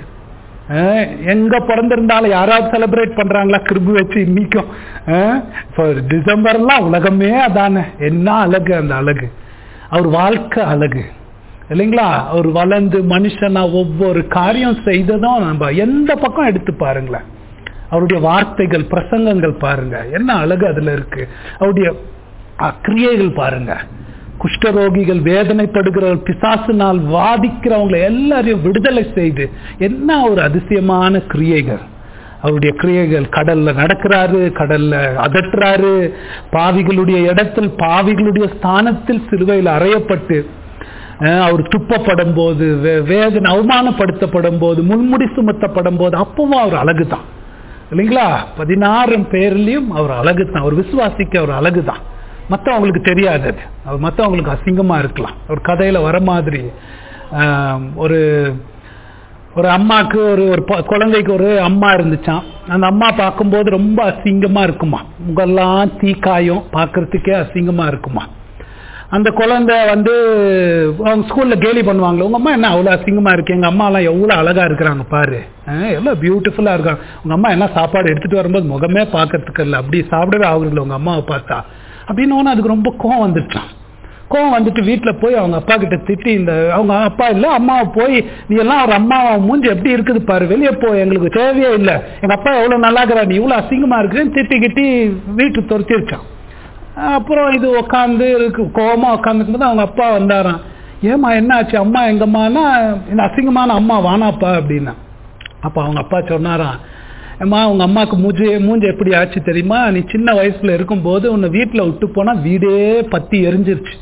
அஹ் எங்க பிறந்திருந்தாலும் யாராவது செலிப்ரேட் பண்றாங்களா கிருபு வச்சு இன்னைக்கும் அஹ் இப்போ டிசம்பர்லாம் உலகமே அதானே என்ன அழகு அந்த அழகு அவர் வாழ்க்கை அழகு இல்லைங்களா அவர் வளர்ந்து மனுஷனா ஒவ்வொரு காரியம் செய்ததும் நம்ம எந்த பக்கம் எடுத்து பாருங்களேன் அவருடைய வார்த்தைகள் பிரசங்கங்கள் பாருங்க என்ன அழகு அதுல இருக்கு அவருடைய அஹ், கிரியைகள் பாருங்க குஷ்டரோகிகள் வேதனைப்படுகிறவர்கள் பிசாசினால் வாதிக்கிறவங்களை எல்லாரையும் விடுதலை செய்து என்ன ஒரு அதிசயமான கிரியைகள் அவருடைய கிரியைகள் கடல்ல நடக்கிறாரு கடல்ல அதட்டுறாரு பாவிகளுடைய இடத்தில் பாவிகளுடைய ஸ்தானத்தில் சிலுவையில் அறையப்பட்டு அஹ், அவர் துப்பப்படும் போது வே- வேதனை அவமானப்படுத்தப்படும் போது முன்முடி சுமத்தப்படும் போது அப்பவும் அவர் அழகுதான் இல்லைங்களா பதினாறு பேர்லயும் அவர் அழகுதான் அவர் விசுவாசிக்க அவர் அழகுதான் மற்றவங்களுக்கு தெரியாது அது அவர் மற்றவங்களுக்கு அசிங்கமா இருக்கலாம் ஒரு கதையில வர மாதிரி ஆம், ஒரு ஒரு அம்மாக்கு ஒரு ஒரு ப- குழந்தைக்கு ஒரு அம்மா இருந்துச்சாம் அந்த அம்மா பார்க்கும்போது ரொம்ப அசிங்கமா இருக்குமா முகெல்லாம் தீக்காயும் பார்க்கறதுக்கே அசிங்கமா இருக்குமா அந்த குழந்தை வந்து அவங்க ஸ்கூல்ல கேலி பண்ணுவாங்களே உங்க அம்மா என்ன அவ்வளவு அசிங்கமா இருக்கு எங்க அம்மா எல்லாம் எவ்வளவு அழகா இருக்கிறாங்க பாரு அஹ், எவ்வளவு பியூட்டிஃபுல்லா இருக்காங்க உங்க அம்மா என்ன சாப்பாடு எடுத்துட்டு வரும்போது முகமே பார்க்கறதுக்கு இல்லை அப்படி சாப்பிடவே ஆகுறதில்ல உங்க அம்மாவை பார்த்தா அப்படின்னு உடனே அதுக்கு ரொம்ப கோவம் வந்துருச்சான் கோவம் வந்துட்டு வீட்டுல போய் அவங்க அப்பா கிட்ட திட்டி இந்த அவங்க அப்பா இல்ல அம்மாவை போய் நீ எல்லாம் ஒரு அம்மா மூஞ்சி எப்படி இருக்குது பாரு வெளியே போ எங்களுக்கு தேவையே இல்ல எங்க அப்பா எவ்வளவு நல்லா இருக்கிறா நீ இவ்வளவு அசிங்கமா இருக்குன்னு திட்டி கிட்டி வீட்டுக்கு துரத்திருச்சான் அப்புறம் இது உட்காந்து இருக்கு கோவமா உட்காந்துக்கும் போது அவங்க அப்பா வந்தாராம் ஏமா என்ன ஆச்சு அம்மா எங்கம்மானா இந்த அசிங்கமான அம்மா வானாப்பா அப்படின்னா அப்ப அவங்க அப்பா சொன்னாராம் அம்மா உங்க அம்மாவுக்கு மூஞ்சி மூஞ்சி எப்படி ஆச்சு தெரியுமா நீ சின்ன வயசுல இருக்கும்போது உன்னை வீட்டுல விட்டு போனா வீடே பத்தி எரிஞ்சிருச்சு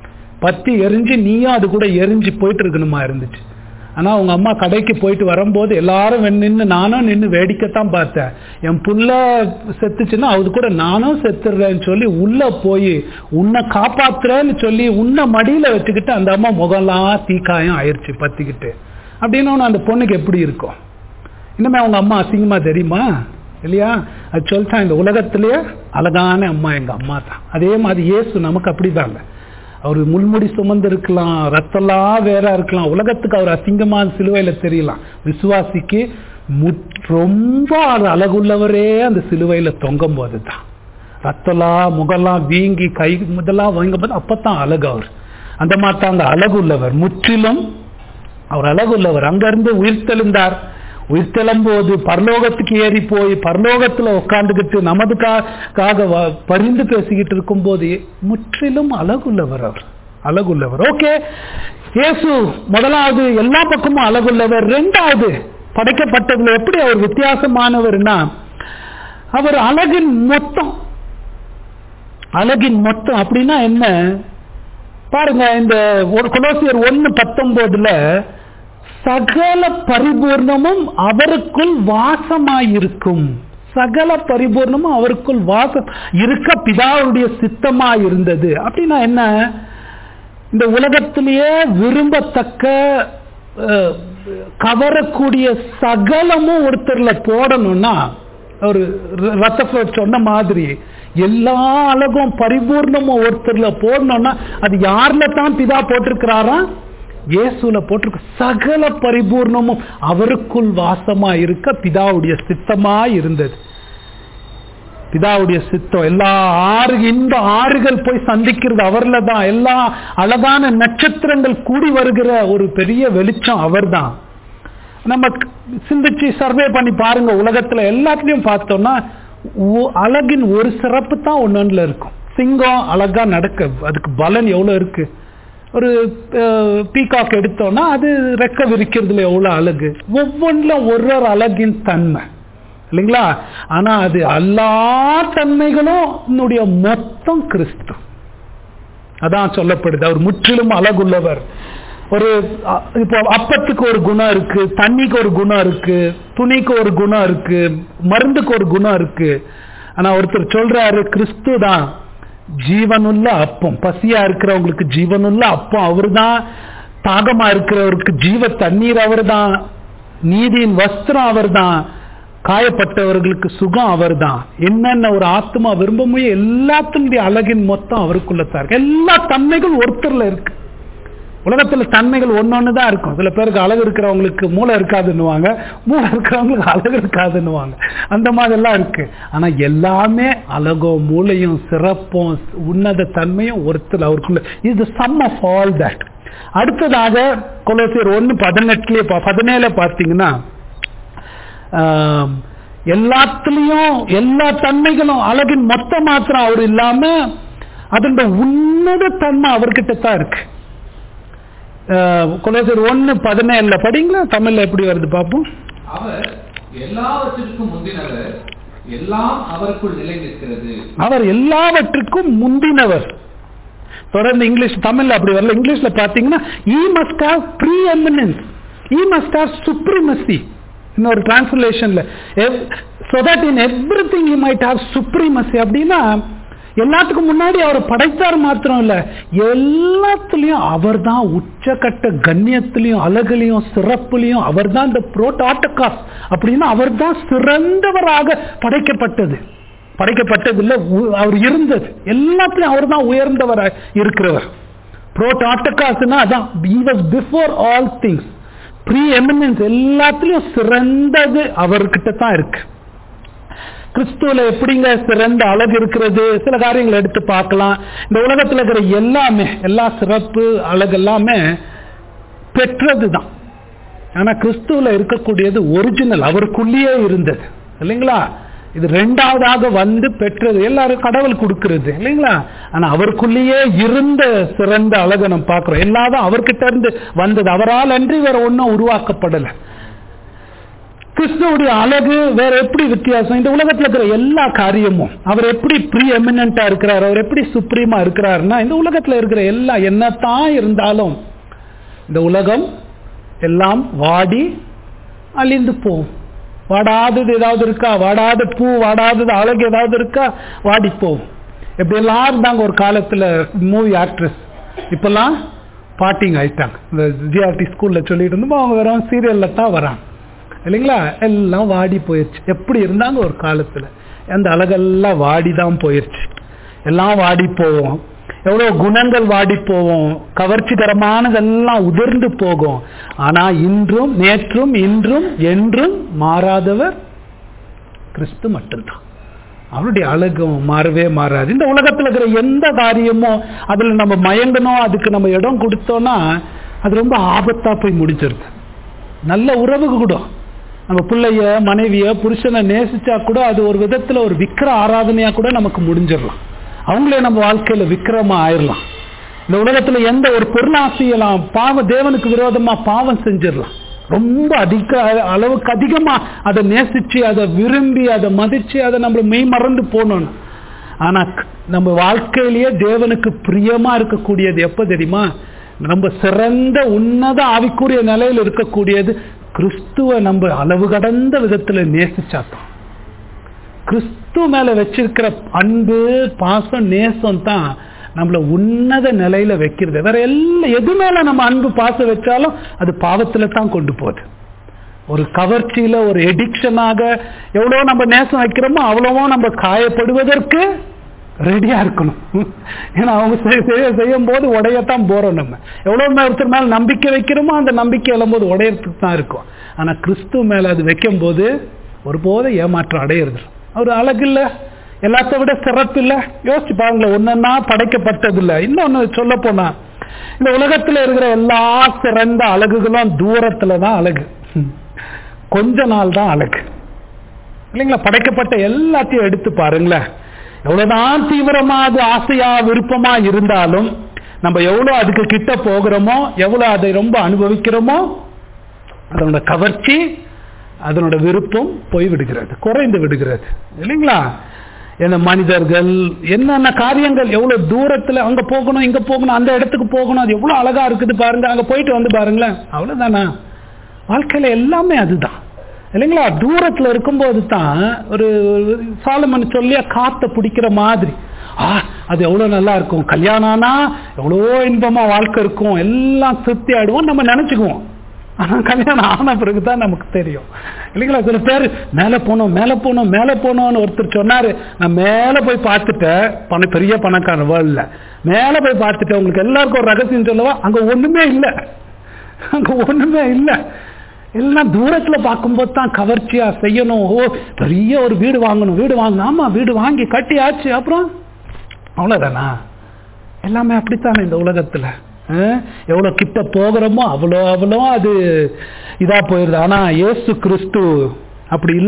பத்தி எரிஞ்சு நீயும் அது கூட எரிஞ்சு போயிட்டு இருக்கணுமா இருந்துச்சு ஆனா உங்க அம்மா கடைக்கு போயிட்டு வரும்போது எல்லாரும் நின்று நானும் நின்று வேடிக்கைத்தான் பார்த்தேன் என் புள்ள செத்துச்சுன்னா அது கூட நானும் செத்துடுறேன்னு சொல்லி உள்ள போய் உன்னை காப்பாத்துறேன்னு சொல்லி உன்னை மடியில வச்சுக்கிட்டு அந்த அம்மா முகம்லாம் தீக்காயம் ஆயிடுச்சு பத்திக்கிட்டு அப்படின்னு அந்த பொண்ணுக்கு எப்படி இருக்கும் இன்னுமே அவங்க அம்மா அசிங்கமா தெரியுமா இல்லையா அது சொல்லிட்டான் இந்த உலகத்திலேயே அழகான அம்மா எங்க அம்மா தான் அதே மாதிரி இயேசு நமக்கு அப்படிதாங்க அவர் முள்முடி சுமந்து இருக்கலாம் ரத்தம்லாம் வேற இருக்கலாம் உலகத்துக்கு அவர் அசிங்கமான சிலுவையில தெரியலாம் விசுவாசிக்கு முற்- ரொம்ப ஒரு அழகுள்ளவரே அந்த சிலுவையில தொங்கும் போதுதான் ரத்தம்லாம் முகம்லாம் வீங்கி கை முதலாம் வாங்கும் போது அப்பதான் அழகு அவர் அந்த மாதிரி தான் அந்த அழகுள்ளவர் முற்றிலும் அவர் அழகுள்ளவர் அங்கிருந்து உயிர்த்தெழுந்தார் உயிர்த்தெழும்போது பரலோகத்துக்கு ஏறி போய் பரலோகத்துல உட்கார்ந்துகிட்டு நமதுக்காக வ- பரிந்து பேசிக்கிட்டு இருக்கும்போது முற்றிலும் அழகுள்ளவர் அவர் அழகுள்ளவர் ஓகே இயேசு முதலாவது எல்லா பக்கமும் அழகுள்ளவர் ரெண்டாவது படைக்கப்பட்டதுல எப்படி அவர் வித்தியாசமானவர்னா அவர் அழகின் மொத்தம் அழகின் மொத்தம் அப்படின்னா என்ன பாருங்க இந்த ஒரு கொலோசியர் ஒன்னு பத்தொன்பதுல சகல பரிபூர்ணமும் அவருக்குள் வாசமாயிருக்கும் சகல பரிபூர்ணமும் அவருக்குள் வாசம் இருக்க பிதாவுடைய சித்தமா இருந்தது அப்படின்னா என்ன இந்த உலகத்திலேயே விரும்பத்தக்க அஹ், கவரக்கூடிய சகலமும் ஒருத்தர்ல போடணும்னா ஒரு ரத்தஃபர் சொன்ன மாதிரி எல்லா அழகும் பரிபூர்ணமும் ஒருத்தர்ல போடணும்னா அது யார்ல தான் பிதா போட்டிருக்கிறாரா இயேசுல போட்டிருக்க சகல பரிபூர்ணமும் அவருக்குள் வாசமா இருக்க பிதாவுடைய சித்தமா இருந்தது பிதாவுடைய சித்தம் எல்லா ஆறு இன்ப ஆறுகள் போய் சந்திக்கிறது அவர்ல தான் எல்லா அழகான நட்சத்திரங்கள் கூடி வருகிற ஒரு பெரிய வெளிச்சம் அவர்தான் நம்ம சிந்திச்சு சர்வே பண்ணி பாருங்க உலகத்துல எல்லாத்துலயும் பார்த்தோம்னா ஒ- அழகின் ஒரு சிறப்பு தான் ஒன்னொன்னுல இருக்கும் சிங்கம் அழகா நடக்க அதுக்கு பலன் எவ்வளவு இருக்கு ஒரு பீகாக் எடுத்தோம்னா அது ரெக்க விரிக்கிறதுல எவ்வளவு அழகு ஒவ்வொன்றுல ஒரு ஒரு அழகின் தன்மை இல்லைங்களா ஆனா அது எல்லா தன்மைகளும் என்னுடைய மொத்தம் கிறிஸ்து அதான் சொல்லப்படுது அவர் முற்றிலும் அழகுள்ளவர் ஒரு அ- இப்போ அப்பத்துக்கு ஒரு குணம் இருக்கு தண்ணிக்கு ஒரு குணம் இருக்கு துணிக்கு ஒரு குணம் இருக்கு மருந்துக்கு ஒரு குணம் இருக்கு ஆனா ஒருத்தர் சொல்றாரு கிறிஸ்து தான் ஜீவனுள்ள அப்பம் பசியா இருக்கிறவங்களுக்கு ஜீவனுள்ள அப்பம் அவர்தான் தாகமா இருக்கிறவருக்கு ஜீவ தண்ணீர் அவர்தான் நீதியின் வஸ்திரம் அவர்தான் காயப்பட்டவர்களுக்கு சுகம் அவர்தான் என்னென்ன ஒரு ஆத்மா விரும்பமும் எல்லாத்தினுடைய அழகின் மொத்தம் அவருக்குள்ள தான் இருக்கு எல்லா தன்மைகள் ஒருத்தர்ல இருக்கு உலகத்துல தன்மைகள் ஒன்னொன்னு தான் இருக்கும் சில பேருக்கு அழகு இருக்கிறவங்களுக்கு மூளை இருக்காதுன்னுவாங்க மூளை இருக்கிறவங்களுக்கு அழகு இருக்காதுன்னுவாங்க அந்த மாதிரி எல்லாம் இருக்கு ஆனா எல்லாமே அழகும் மூளையும் சிறப்பும் உன்னத தன்மையும் ஒருத்தர் அவருக்குள்ள இது சம் ஆஃப் ஆல் தட் அடுத்ததாக கொலோசியர் ஒன்னு பதினெட்டுலயே பா- பதினேழுல பார்த்தீங்கன்னா ஆம், எல்லாத்துலயும் எல்லா தன்மைகளும் அழகின் மொத்த மாத்திரம் அவர் இல்லாம அதோட உன்னத தன்மை அவர்கிட்ட தான் இருக்கு கொலோசர் ஒன்னு பதினேழுல படிங்களா தமிழ்ல எப்படி வருது பார்ப்போம் அவர் எல்லாவற்றிற்கும் முந்தினவர் எல்லாம் அவருக்குள் நிலை நிற்கிறது அவர் எல்லாவற்றுக்கும் முந்தினவர் தொடர்ந்து இங்கிலீஷ் தமிழ்ல அப்படி வரல இங்கிலீஷ்ல பாத்தீங்கன்னா he must have preeminence he must have supremacy இன்னொரு டிரான்ஸ்லேஷன்ல so that in everything he might have supremacy அப்படின்னா எல்லாத்துக்கும் முன்னாடி அவர் படைத்தார் மாத்திரம் இல்ல எல்லாத்துலயும் அவர் தான் உச்சக்கட்ட கண்ணியத்திலையும் அழகுலையும் சிறப்புலையும் அவர் தான் இந்த புரோட்டாட்டகாஸ் அப்படின்னா அவர் தான் சிறந்தவராக படைக்கப்பட்டது படைக்கப்பட்டது இல்ல உ- அவர் இருந்தது எல்லாத்துலயும் அவர் தான் உயர்ந்தவராக இருக்கிறவர் புரோட்டாட்டகாஸ்னா அதான் he was before all things preeminence எல்லாத்துலயும் சிறந்தது அவர்கிட்ட தான் இருக்கு கிறிஸ்துவல எப்படிங்க சிறந்த அழகு இருக்கிறது சில காரியங்களை எடுத்து பார்க்கலாம் இந்த உலகத்துல இருக்கிற எல்லாமே எல்லா சிறப்பு அழகு எல்லாமே பெற்றது தான் ஆனா கிறிஸ்துவல இருக்கக்கூடியது ஒரிஜினல் அவருக்குள்ளேயே இருந்தது இல்லைங்களா இது ரெண்டாவதாக வந்து பெற்றது எல்லாரும் கடவுள் கொடுக்கிறது இல்லைங்களா ஆனா அவருக்குள்ளேயே இருந்த சிறந்த அழகை நம்ம பார்க்கிறோம் எல்லாரும் அவர்கிட்ட இருந்து வந்தது அவரால் அன்றி வேற ஒன்றும் உருவாக்கப்படலை கிறிஸ்துவுடைய அழகு வேற எப்படி வித்தியாசம் இந்த உலகத்துல இருக்கிற எல்லா காரியமும் அவர் எப்படி ப்ரீ எமினண்டா இருக்கிறார் அவர் எப்படி சுப்ரீமா இருக்கிறாருன்னா இந்த உலகத்துல இருக்கிற எல்லா என்னத்தான் இருந்தாலும் இந்த உலகம் எல்லாம் வாடி அழிந்து போகும் வாடாதது ஏதாவது இருக்கா வாடாத பூ வாடாதது அழகு ஏதாவது இருக்கா வாடி போகும் இப்படி எல்லாம் இருந்தாங்க ஒரு காலத்துல மூவி ஆக்ட்ரஸ் இப்பெல்லாம் பாட்டிங் ஆயிட்டாங்க இந்த ஜிஆர்டி ஸ்கூல்ல சொல்லிட்டு இருந்தோம் அவங்க வெறும் சீரியல்ல தான் வராங்க இல்லைங்களா எல்லாம் வாடி போயிருச்சு எப்படி இருந்தாங்க ஒரு காலத்துல அந்த அழகெல்லாம் வாடி தான் போயிருச்சு எல்லாம் வாடி போவோம் எவ்வளவு குணங்கள் வாடி போவோம் கவர்ச்சிகரமானதெல்லாம் உதிர்ந்து போகும் ஆனா இன்றும் நேற்றும் இன்றும் என்றும் மாறாதவர் கிறிஸ்து மட்டும்தான் அவருடைய அழகும் மாறவே மாறாது இந்த உலகத்துல இருக்கிற எந்த காரியமும் அதுல நம்ம மயங்கணும் அதுக்கு நம்ம இடம் கொடுத்தோம்னா அது ரொம்ப ஆபத்தா போய் முடிஞ்சிருது நல்ல உறவு கூட நம்ம பிள்ளைய மனைவிய புருஷனை நேசிச்சா கூட அது ஒரு விதத்துல ஒரு விக்கிர ஆராதனையா கூட நமக்கு முடிஞ்சிடலாம் அவங்களே நம்ம வாழ்க்கையில விக்கிரமா ஆயிரலாம் இந்த உலகத்துல எந்த ஒரு பொருளாசையெல்லாம் பாவ தேவனுக்கு விரோதமா பாவம் செஞ்சிடலாம் ரொம்ப அதிக அளவுக்கு அதிகமா அதை நேசிச்சு அதை விரும்பி அதை மதிச்சு அதை நம்ம மெய் மறந்து போனோம் ஆனா க்- நம்ம வாழ்க்கையிலேயே தேவனுக்கு பிரியமா இருக்கக்கூடியது எப்ப தெரியுமா நம்ம சிறந்த உன்னத ஆவிக்குரிய நிலையில் இருக்கக்கூடியது கிறிஸ்துவ நம்ம அளவு கடந்த விதத்துல நேசிச்சாத்தான் கிறிஸ்து மேல வச்சிருக்கிற அன்பு பாசம் நேசம் தான் நம்மள உன்னத நிலையில வைக்கிறது வேற எல்லாம் எது மேல நம்ம அன்பு பாசம் வச்சாலும் அது பாவத்துல தான் கொண்டு போகுது ஒரு கவர்ச்சியில ஒரு எடிக்ஷனாக எவ்வளவு நம்ம நேசம் வைக்கிறோமோ அவ்வளவோ நம்ம காயப்படுவதற்கு ரெடியா இருக்கணும் ஏன்னா அவங்க செய்- செய்ய- செய்யும் போது உடையத்தான் போறோம் நம்ம எவ்வளவு மேல ஒருத்தர் மேல நம்பிக்கை வைக்கிறோமோ அந்த நம்பிக்கை எழும்போது உடையறதுக்கு தான் இருக்கும் ஆனா கிறிஸ்து மேல அது வைக்கும் போது ஒருபோதும் ஏமாற்றம் அடையிறது அவர் அழகு இல்ல எல்லாத்த விட சிறப்பு இல்ல யோசிச்சு பாருங்களேன் ஒன்னா படைக்கப்பட்டது இல்ல இன்னொன்னு சொல்ல போனா இந்த உலகத்துல இருக்கிற எல்லா சிறந்த அழகுகளும் தூரத்துல தான் அழகு கொஞ்ச நாள் தான் அழகு இல்லைங்களா படைக்கப்பட்ட எல்லாத்தையும் எடுத்து பாருங்களேன் எவ்வளவுதான் தீவிரமா அது ஆசையா விருப்பமா இருந்தாலும் நம்ம எவ்வளவு அதுக்கு கிட்ட போகிறோமோ எவ்வளவு அதை ரொம்ப அனுபவிக்கிறோமோ அதனோட கவர்ச்சி அதனோட விருப்பம் போய் விடுகிறது குறைந்து விடுகிறது இல்லைங்களா என்ன மனிதர்கள் என்னென்ன காரியங்கள் எவ்வளவு தூரத்துல அங்க போகணும் இங்க போகணும் அந்த இடத்துக்கு போகணும் அது எவ்வளவு அழகா இருக்குது பாருங்க அங்க போயிட்டு வந்து பாருங்களேன் அவ்வளவுதானா வாழ்க்கையில எல்லாமே அதுதான் இல்லைங்களா தூரத்துல இருக்கும்போது தான் ஒரு ஒரு சாலமன் சொல்லிய காத்த பிடிக்கிற மாதிரி ஆ அது எவ்வளவு நல்லா இருக்கும் கல்யாணம்னா எவ்வளோ இன்பமா வாழ்க்கை இருக்கும் எல்லாம் திருப்தி ஆயிடுவோம் நம்ம நினைச்சுக்குவோம் ஆனா கல்யாணம் ஆன பிறகுதான் நமக்கு தெரியும் இல்லைங்களா சில பேர் மேல போனோம் மேல போனோம் மேல போனோம்னு ஒருத்தர் சொன்னாரு நான் மேல போய் பார்த்துட்டேன் பண பெரிய பணக்கார வேர்ல்ட்ல மேல போய் பார்த்துட்டேன் உங்களுக்கு எல்லாருக்கும் ஒரு ரகசியம் சொல்லவா அங்க ஒண்ணுமே இல்லை அங்க ஒண்ணுமே இல்லை எல்லாம் தூரத்துல பார்க்கும்போது தான் கவர்ச்சியா செய்யணும் ஓ பெரிய ஒரு வீடு வாங்கணும் வீடு வாங்கணும் ஆமா வீடு வாங்கி கட்டி ஆச்சு அப்புறம் அவ்வளவுதானா எல்லாமே அப்படித்தானே இந்த உலகத்துல அஹ், எவ்வளவு கிட்ட போகிறோமோ அவ்வளோ அவ்வளோ அது இதா போயிருது ஆனா இயேசு கிறிஸ்து அப்படி இல்லை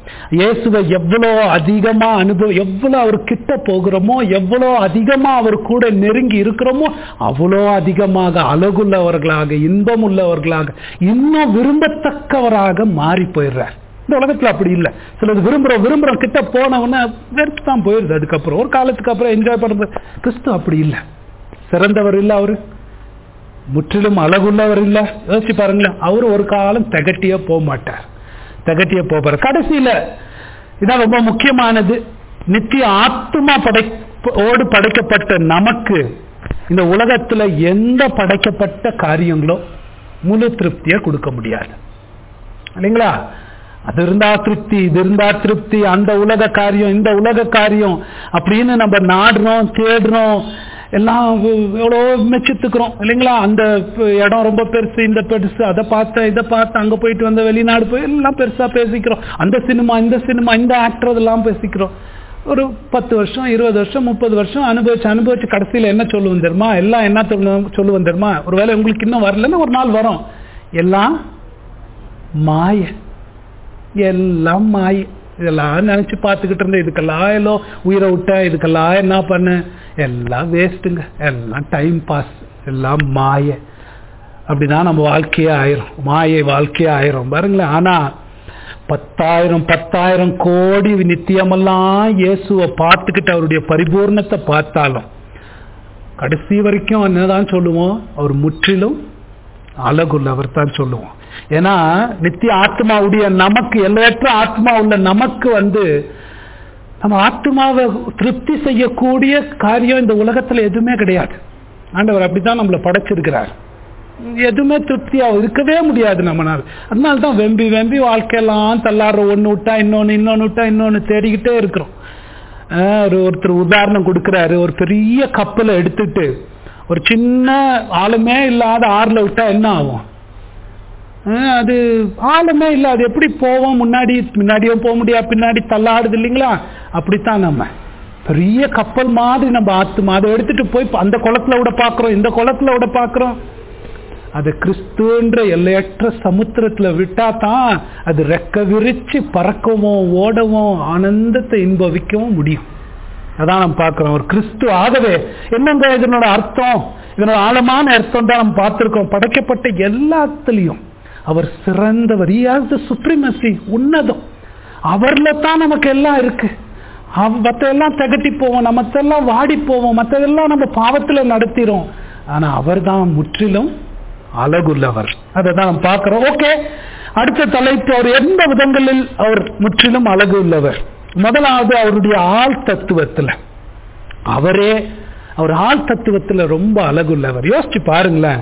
இயேசுவை எவ்வளோ அதிகமா அனுபவ எவ்வளோ அவர் கிட்ட போகிறோமோ எவ்வளோ அதிகமா அவர் கூட நெருங்கி இருக்கிறோமோ அவ்வளோ அதிகமாக அழகுள்ளவர்களாக இன்பம் உள்ளவர்களாக இன்னும் விரும்பத்தக்கவராக மாறி போயிடுறார் இந்த உலகத்துல அப்படி இல்லை சிலது விரும்புறோம் விரும்புறோம் கிட்ட போனவொன்னே வெறுத்து தான் போயிடுது அதுக்கப்புறம் ஒரு காலத்துக்கு அப்புறம் என்ஜாய் பண்றது கிறிஸ்து அப்படி இல்லை சிறந்தவர் இல்லை அவரு முற்றிலும் அழகுள்ளவர் இல்லை யோசிச்சு பாருங்களேன் அவரு ஒரு காலம் திகட்டியே போக மாட்டார் திகட்டியே போவார் கடைசியில இதான் ரொம்ப முக்கியமானது நித்திய ஆத்மா படை ஓடு படைக்கப்பட்ட நமக்கு இந்த உலகத்துல எந்த படைக்கப்பட்ட காரியங்களோ முழு திருப்தியை கொடுக்க முடியாது இல்லைங்களா அது இருந்தா திருப்தி இது இருந்தா திருப்தி அந்த உலக காரியம் இந்த உலக காரியம் அப்படின்னு நம்ம நாடுறோம் தேடுறோம் எல்லாம் எவ்வளோ மெச்சித்துக்கிறோம் இல்லைங்களா அந்த இடம் ரொம்ப பெருசு இந்த பெருசு அதை பார்த்தேன் இதை பார்த்தேன் அங்கே போயிட்டு வந்த வெளிநாடு போய் எல்லாம் பெருசாக பேசிக்கிறோம் அந்த சினிமா இந்த சினிமா இந்த ஆக்டர் இதெல்லாம் பேசிக்கிறோம் ஒரு பத்து வருஷம் இருபது வருஷம் முப்பது வருஷம் அனுபவிச்சு அனுபவிச்சு கடைசியில் என்ன சொல்லுவோம் தெரியுமா எல்லாம் என்ன சொல்லுவோம் சொல்லுவோம் தெரியுமா ஒருவேளை உங்களுக்கு இன்னும் வரலன்னு ஒரு நாள் வரும் எல்லாம் மாய எல்லாம் மாய இதெல்லாம் நினைச்சு பார்த்துக்கிட்டு இருந்தேன் இதுக்கெல்லாம் எல்லோ உயிரை விட்ட இதுக்கெல்லாம் என்ன பண்ண எல்லாம் வேஸ்ட்டுங்க எல்லாம் டைம் பாஸ் எல்லாம் மாய அப்படிதான் நம்ம வாழ்க்கையே ஆயிரும் மாயை வாழ்க்கையே ஆயிரும் பாருங்களேன் ஆனா பத்தாயிரம் பத்தாயிரம் கோடி நித்தியமெல்லாம் இயேசுவை பார்த்துக்கிட்டு அவருடைய பரிபூர்ணத்தை பார்த்தாலும் கடைசி வரைக்கும் என்னதான் சொல்லுவோம் அவர் முற்றிலும் அழகுள்ளவர் தான் சொல்லுவோம் ஏன்னா நித்திய ஆத்மாவுடைய நமக்கு எல்லையற்ற ஆத்மா உள்ள நமக்கு வந்து நம்ம ஆத்மாவை திருப்தி செய்யக்கூடிய காரியம் இந்த உலகத்துல எதுவுமே கிடையாது ஆண்டவர் அப்படித்தான் நம்மளை படைச்சிருக்கிறார் எதுவுமே திருப்தியா இருக்கவே முடியாது நம்மளால அதனால தான் வெம்பி வெம்பி வாழ்க்கையெல்லாம் தள்ளாடுற ஒன்று விட்டா இன்னொன்று இன்னொன்று விட்டா இன்னொன்று தேடிக்கிட்டே இருக்கிறோம் ஒரு ஒருத்தர் உதாரணம் கொடுக்குறாரு ஒரு பெரிய கப்பலை எடுத்துட்டு ஒரு சின்ன ஆளுமே இல்லாத ஆறுல விட்டா என்ன ஆகும் அது ஆளுமே இல்லை அது எப்படி போவோம் முன்னாடி முன்னாடியும் போக முடியாது பின்னாடி தள்ளாடுது இல்லைங்களா அப்படித்தான் நம்ம பெரிய கப்பல் மாதிரி நம்ம ஆத்துமா அதை எடுத்துட்டு போய் அந்த குளத்துல விட பாக்குறோம் இந்த குளத்துல விட பாக்குறோம் அது கிறிஸ்துன்ற எல்லையற்ற சமுத்திரத்துல விட்டா தான் அது ரெக்க விரிச்சு பறக்கவும் ஓடவும் ஆனந்தத்தை இன்பவிக்கவும் முடியும் அதான் நம்ம பார்க்கிறோம் ஒரு கிறிஸ்து ஆகவே என்னங்க இதனோட அர்த்தம் இதனோட ஆழமான அர்த்தம் தான் நம்ம பார்த்திருக்கோம் படைக்கப்பட்ட எல்லாத்துலயும் அவர் சிறந்தவர் சுப்ரீமசி உன்னதம் அவர்ல தான் நமக்கு எல்லாம் இருக்கு மத்த எல்லாம் திகட்டி போவோம் மத்தெல்லாம் வாடி போவோம் மற்றதெல்லாம் நம்ம பாவத்துல நடத்திரும் ஆனா அவர் தான் முற்றிலும் அழகுள்ளவர் அதை தான் நம்ம பார்க்கிறோம் ஓகே அடுத்த தலைப்பு அவர் எந்த விதங்களில் அவர் முற்றிலும் அழகு உள்ளவர் முதலாவது அவருடைய ஆள் தத்துவத்துல அவரே அவர் ஆள் தத்துவத்துல ரொம்ப அழகுள்ளவர் யோசிச்சு பாருங்களேன்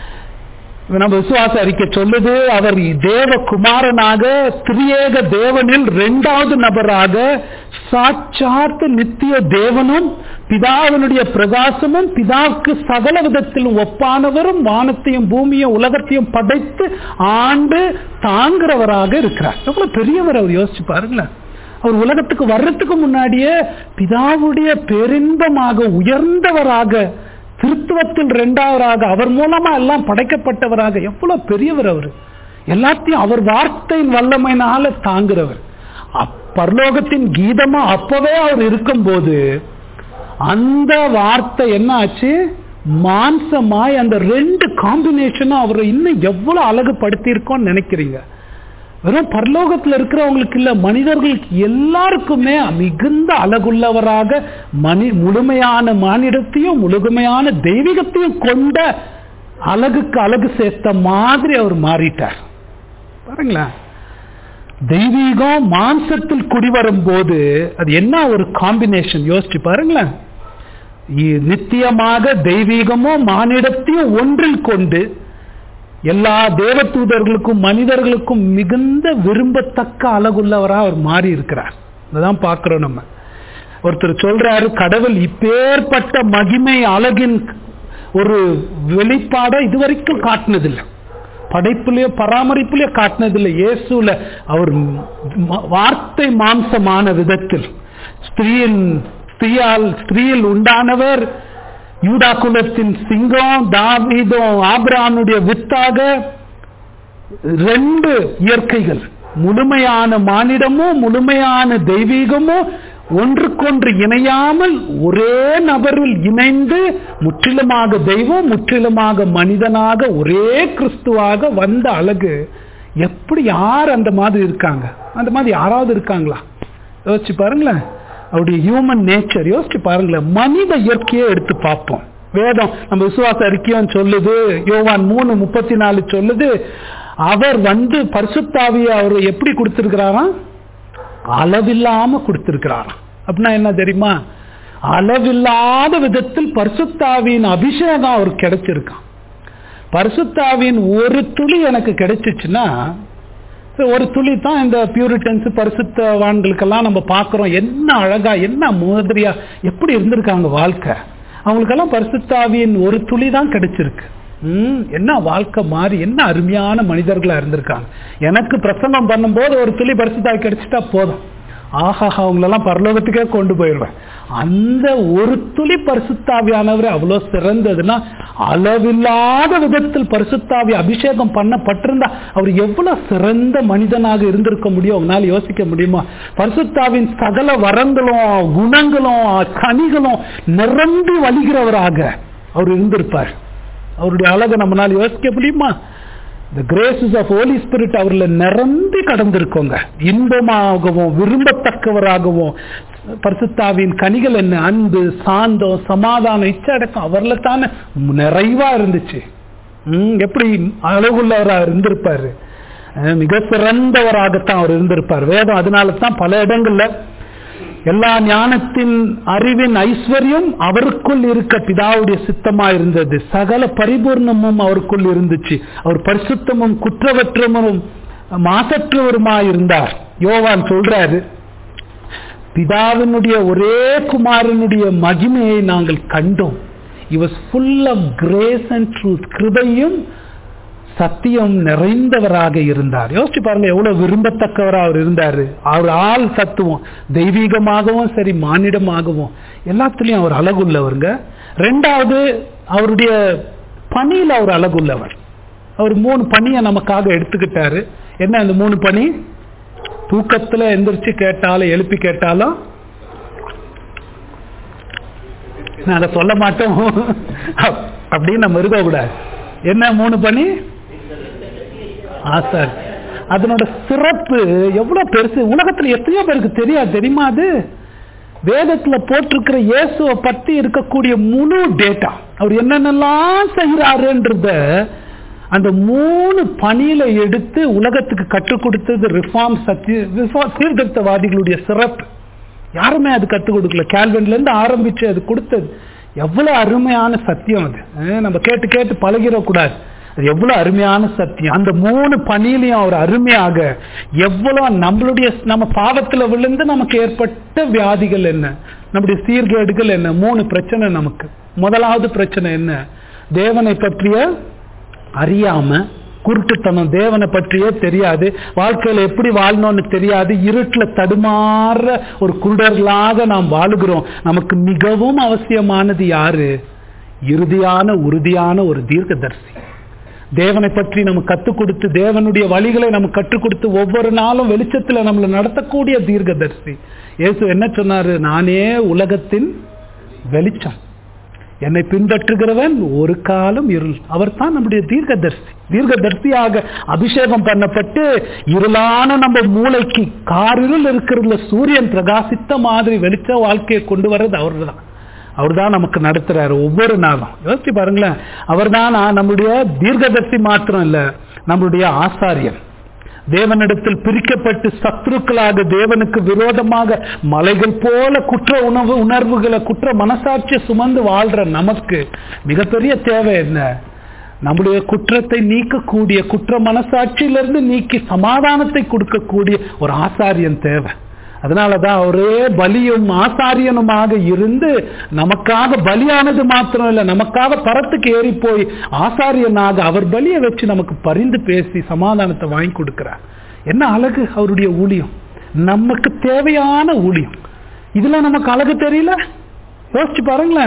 நம்ம விசுவாச அறிக்கை சொல்லுது அவர் தேவ குமாரனாக திரியேக தேவனில் இரண்டாவது நபராக சாட்சாத்து நித்திய தேவனும் பிதாவினுடைய பிரகாசமும் பிதாவுக்கு சகல விதத்திலும் ஒப்பானவரும் வானத்தையும் பூமியும் உலகத்தையும் படைத்து ஆண்டு தாங்கிறவராக இருக்கிறார் எவ்வளவு பெரியவர் அவர் யோசிச்சு பாருங்களேன் அவர் உலகத்துக்கு வர்றதுக்கு முன்னாடியே பிதாவுடைய பெரின்பமாக உயர்ந்தவராக திருத்துவத்தில் இரண்டாவராக அவர் மூலமா எல்லாம் படைக்கப்பட்டவராக எவ்வளவு பெரியவர் அவர் எல்லாத்தையும் அவர் வார்த்தையின் வல்லமையினால தாங்குறவர் பரலோகத்தின் கீதமா அப்பவே அவர் இருக்கும்போது அந்த வார்த்தை என்ன ஆச்சு மாம்சமாய் அந்த ரெண்டு காம்பினேஷனும் அவரை இன்னும் எவ்வளவு அழகு படுத்தியிருக்கோம்னு நினைக்கிறீங்க வெறும் பரலோகத்தில் இருக்கிறவங்களுக்கு இல்ல மனிதர்களுக்கு எல்லாருக்குமே மிகுந்த அழகுள்ளவராக மணி முழுமையான மானிடத்தையும் முழுமையான தெய்வீகத்தையும் கொண்ட அழகுக்கு அழகு சேர்த்த மாதிரி அவர் மாறிட்டார் பாருங்களேன் தெய்வீகம் மாம்சத்தில் குடிவரும் போது அது என்ன ஒரு காம்பினேஷன் யோசிச்சு பாருங்களேன் நித்தியமாக தெய்வீகமும் மானிடத்தையும் ஒன்றில் கொண்டு எல்லா தேவதூதர்களுக்கும் மனிதர்களுக்கும் மிகுந்த விரும்பத்தக்க அழகுள்ளவரா அவர் மாறி இருக்கிறார் அதான் பார்க்கிறோம் நம்ம ஒருத்தர் சொல்றாரு கடவுள் இப்பேற்பட்ட மகிமை அழகின் ஒரு வெளிப்பாட இதுவரைக்கும் காட்டினதில்லை படைப்புலயோ பராமரிப்புலயோ காட்டினதில்லை இயேசுல அவர் வார்த்தை மாம்சமான விதத்தில் ஸ்திரீயின் ஸ்திரீயால் ஸ்திரீயில் உண்டானவர் யூடா குலத்தின் சிங்கம் தாவீதும் ஆபிரானுடைய வித்தாக ரெண்டு இயற்கைகள் முழுமையான மானிடமும் முழுமையான தெய்வீகமும் ஒன்றுக்கொன்று இணையாமல் ஒரே நபரில் இணைந்து முற்றிலுமாக தெய்வம் முற்றிலுமாக மனிதனாக ஒரே கிறிஸ்துவாக வந்த அழகு எப்படி யார் அந்த மாதிரி இருக்காங்க அந்த மாதிரி யாராவது இருக்காங்களா யோசிச்சு பாருங்களேன் அவருடைய ஹியூமன் நேச்சர் யோசிச்சு பாருங்களேன் மனித இயற்கையை எடுத்து பார்ப்போம் வேதம் நம்ம விசுவாச அறிக்கையும் சொல்லுது யோவான் மூணு முப்பத்தி நாலு சொல்லுது அவர் வந்து பரிசுத்தாவியை அவர் எப்படி கொடுத்திருக்கிறாராம் அளவில்லாம கொடுத்திருக்கிறாராம் அப்படின்னா என்ன தெரியுமா அளவில்லாத விதத்தில் பரிசுத்தாவின் அபிஷேகம் அவருக்கு கிடைச்சிருக்கான் பரிசுத்தாவின் ஒரு துளி எனக்கு கிடைச்சிச்சுன்னா ஒரு துளி தான் இந்த பியூரிட்டன்ஸ் பரிசுத்தவான்களுக்கெல்லாம் நம்ம பார்க்குறோம் என்ன அழகா என்ன மாதிரியா எப்படி இருந்திருக்காங்க வாழ்க்கை அவங்களுக்கெல்லாம் பரிசுத்தாவியின் ஒரு துளி தான் கிடைச்சிருக்கு ம் என்ன வாழ்க்கை மாறி என்ன அருமையான மனிதர்களா இருந்திருக்காங்க எனக்கு பிரசங்கம் பண்ணும்போது ஒரு துளி பரிசுத்தாவி கிடைச்சிட்டா போதும் ஆஹா அவங்களெல்லாம் பரலோகத்துக்கே கொண்டு போயிடுவேன் அந்த ஒரு துளி பரிசுத்தாவியானவர் அவ்வளோ சிறந்ததுன்னா அளவில்லாத விதத்தில் பரிசுத்தாவி அபிஷேகம் பண்ணப்பட்டிருந்தா அவர் எவ்வளவு சிறந்த மனிதனாக இருந்திருக்க முடியும் அவங்களால யோசிக்க முடியுமா பரிசுத்தாவின் சகல வரங்களும் குணங்களும் கனிகளும் நிரம்பி வழிகிறவராக அவர் இருந்திருப்பார் அவருடைய அழகை நம்மளால யோசிக்க முடியுமா the graces of holy spirit அவர்ல நிரம்பி கடந்திருக்கோங்க இன்பமாகவும் விரும்பத்தக்கவராகவும் பரிசுத்தாவின் கனிகள் என்ன அன்பு சாந்தம் சமாதானம் இச்சடக்கம் அவர்ல தானே நிறைவா இருந்துச்சு உம் எப்படி அழகுள்ளவராக இருந்திருப்பாரு மிக சிறந்தவராகத்தான் அவர் இருந்திருப்பார் வேதம் அதனால தான் பல இடங்கள்ல எல்லா ஞானத்தின் அறிவின் ஐஸ்வர்யம் அவருக்குள் இருக்க பிதாவுடைய சித்தமா இருந்தது சகல பரிபூர்ணமும் அவருக்குள் இருந்துச்சு அவர் பரிசுத்தமும் குற்றவற்றமும் மாசற்றவருமா இருந்தார் யோவான் சொல்றாரு பிதாவினுடைய ஒரே குமாரனுடைய மகிமையை நாங்கள் கண்டோம் he was full of grace and truth கிருபையும் சத்தியம் நிறைந்தவராக இருந்தார் யோசிச்சு பாருங்க எவ்வளவு விரும்பத்தக்கவராக அவர் இருந்தாரு அவர் ஆள் சத்துவம் தெய்வீகமாகவும் சரி மானிடமாகவும் எல்லாத்துலயும் அவர் அழகுள்ளவருங்க ரெண்டாவது அவருடைய பணியில் அவர் அழகுள்ளவர் அவர் மூணு பணியை நமக்காக எடுத்துக்கிட்டாரு என்ன அந்த மூணு பணி தூக்கத்துல எந்திரிச்சு கேட்டாலும் எழுப்பி கேட்டாலும் நாங்க சொல்ல மாட்டோம் அப்படின்னு நம்ம இருக்கக்கூடாது என்ன மூணு பணி ஆசார் அதனோட சிறப்பு எவ்வளவு பெருசு உலகத்துல எத்தனையோ பேருக்கு தெரியாது தெரியுமா அது வேதத்துல போட்டிருக்கிற இயேசுவை பத்தி இருக்கக்கூடிய முழு டேட்டா அவர் என்னென்னலாம் செய்யறாருன்றத அந்த மூணு பணியில எடுத்து உலகத்துக்கு கற்றுக் கொடுத்தது ரிஃபார்ம் சத்திய சீர்திருத்தவாதிகளுடைய சிறப்பு யாருமே அது கற்றுக் கொடுக்கல கேல்வன்ல இருந்து ஆரம்பிச்சு அது கொடுத்தது எவ்வளவு அருமையான சத்தியம் அது நம்ம கேட்டு கேட்டு பழகிடக்கூடாது அது எவ்வளவு அருமையான சத்தியம் அந்த மூணு பணியிலையும் அவர் அருமையாக எவ்வளவு நம்மளுடைய நம்ம பாவத்துல விழுந்து நமக்கு ஏற்பட்ட வியாதிகள் என்ன நம்முடைய சீர்கேடுகள் என்ன மூணு பிரச்சனை நமக்கு முதலாவது பிரச்சனை என்ன தேவனை பற்றிய அறியாம குருட்டுத்தனம் தேவனை பற்றியே தெரியாது வாழ்க்கையில எப்படி வாழணும்னு தெரியாது இருட்டுல தடுமாற ஒரு குருடர்களாக நாம் வாழுகிறோம் நமக்கு மிகவும் அவசியமானது யாரு இறுதியான உறுதியான ஒரு தீர்க்கதரிசி தேவனை பற்றி நம்ம கத்துக் கொடுத்து தேவனுடைய வழிகளை நம்ம கற்றுக் கொடுத்து ஒவ்வொரு நாளும் வெளிச்சத்துல நம்மளை நடத்தக்கூடிய தீர்க்கதரிசி இயேசு என்ன சொன்னாரு நானே உலகத்தின் வெளிச்சம் என்னை பின்பற்றுகிறவன் ஒரு காலம் இருள் அவர் தான் நம்முடைய தீர்க்கதர்சி தீர்க்கதர்சியாக அபிஷேகம் பண்ணப்பட்டு இருளான நம்ம மூளைக்கு காரிருள் இருக்கிறதுல சூரியன் பிரகாசித்த மாதிரி வெளிச்ச வாழ்க்கையை கொண்டு வர்றது அவர் தான் அவர் தான் நமக்கு நடத்துறாரு ஒவ்வொரு நாளும் யோசிச்சு பாருங்களேன் அவர் தான் நம்முடைய தீர்க்கதர்சி மாத்திரம் இல்ல நம்முடைய ஆசாரியன் தேவனிடத்தில் பிரிக்கப்பட்டு சத்ருக்களாக தேவனுக்கு விரோதமாக மலைகள் போல குற்ற உணவு உணர்வுகளை குற்ற மனசாட்சியை சுமந்து வாழ்ற நமக்கு மிகப்பெரிய தேவை என்ன நம்முடைய குற்றத்தை நீக்கக்கூடிய குற்ற மனசாட்சியிலிருந்து நீக்கி சமாதானத்தை கொடுக்கக்கூடிய ஒரு ஆசாரியன் தேவை அதனாலதான் ஒரே பலியும் ஆசாரியனுமாக இருந்து நமக்காக பலியானது மாத்திரம் இல்ல நமக்காக பரத்துக்கு ஏறி போய் ஆசாரியனாக அவர் பலியை வச்சு நமக்கு பரிந்து பேசி சமாதானத்தை வாங்கி கொடுக்கிறார் என்ன அழகு அவருடைய ஊழியம் நமக்கு தேவையான ஊழியம் இதுல நமக்கு அழகு தெரியல யோசிச்சு பாருங்களேன்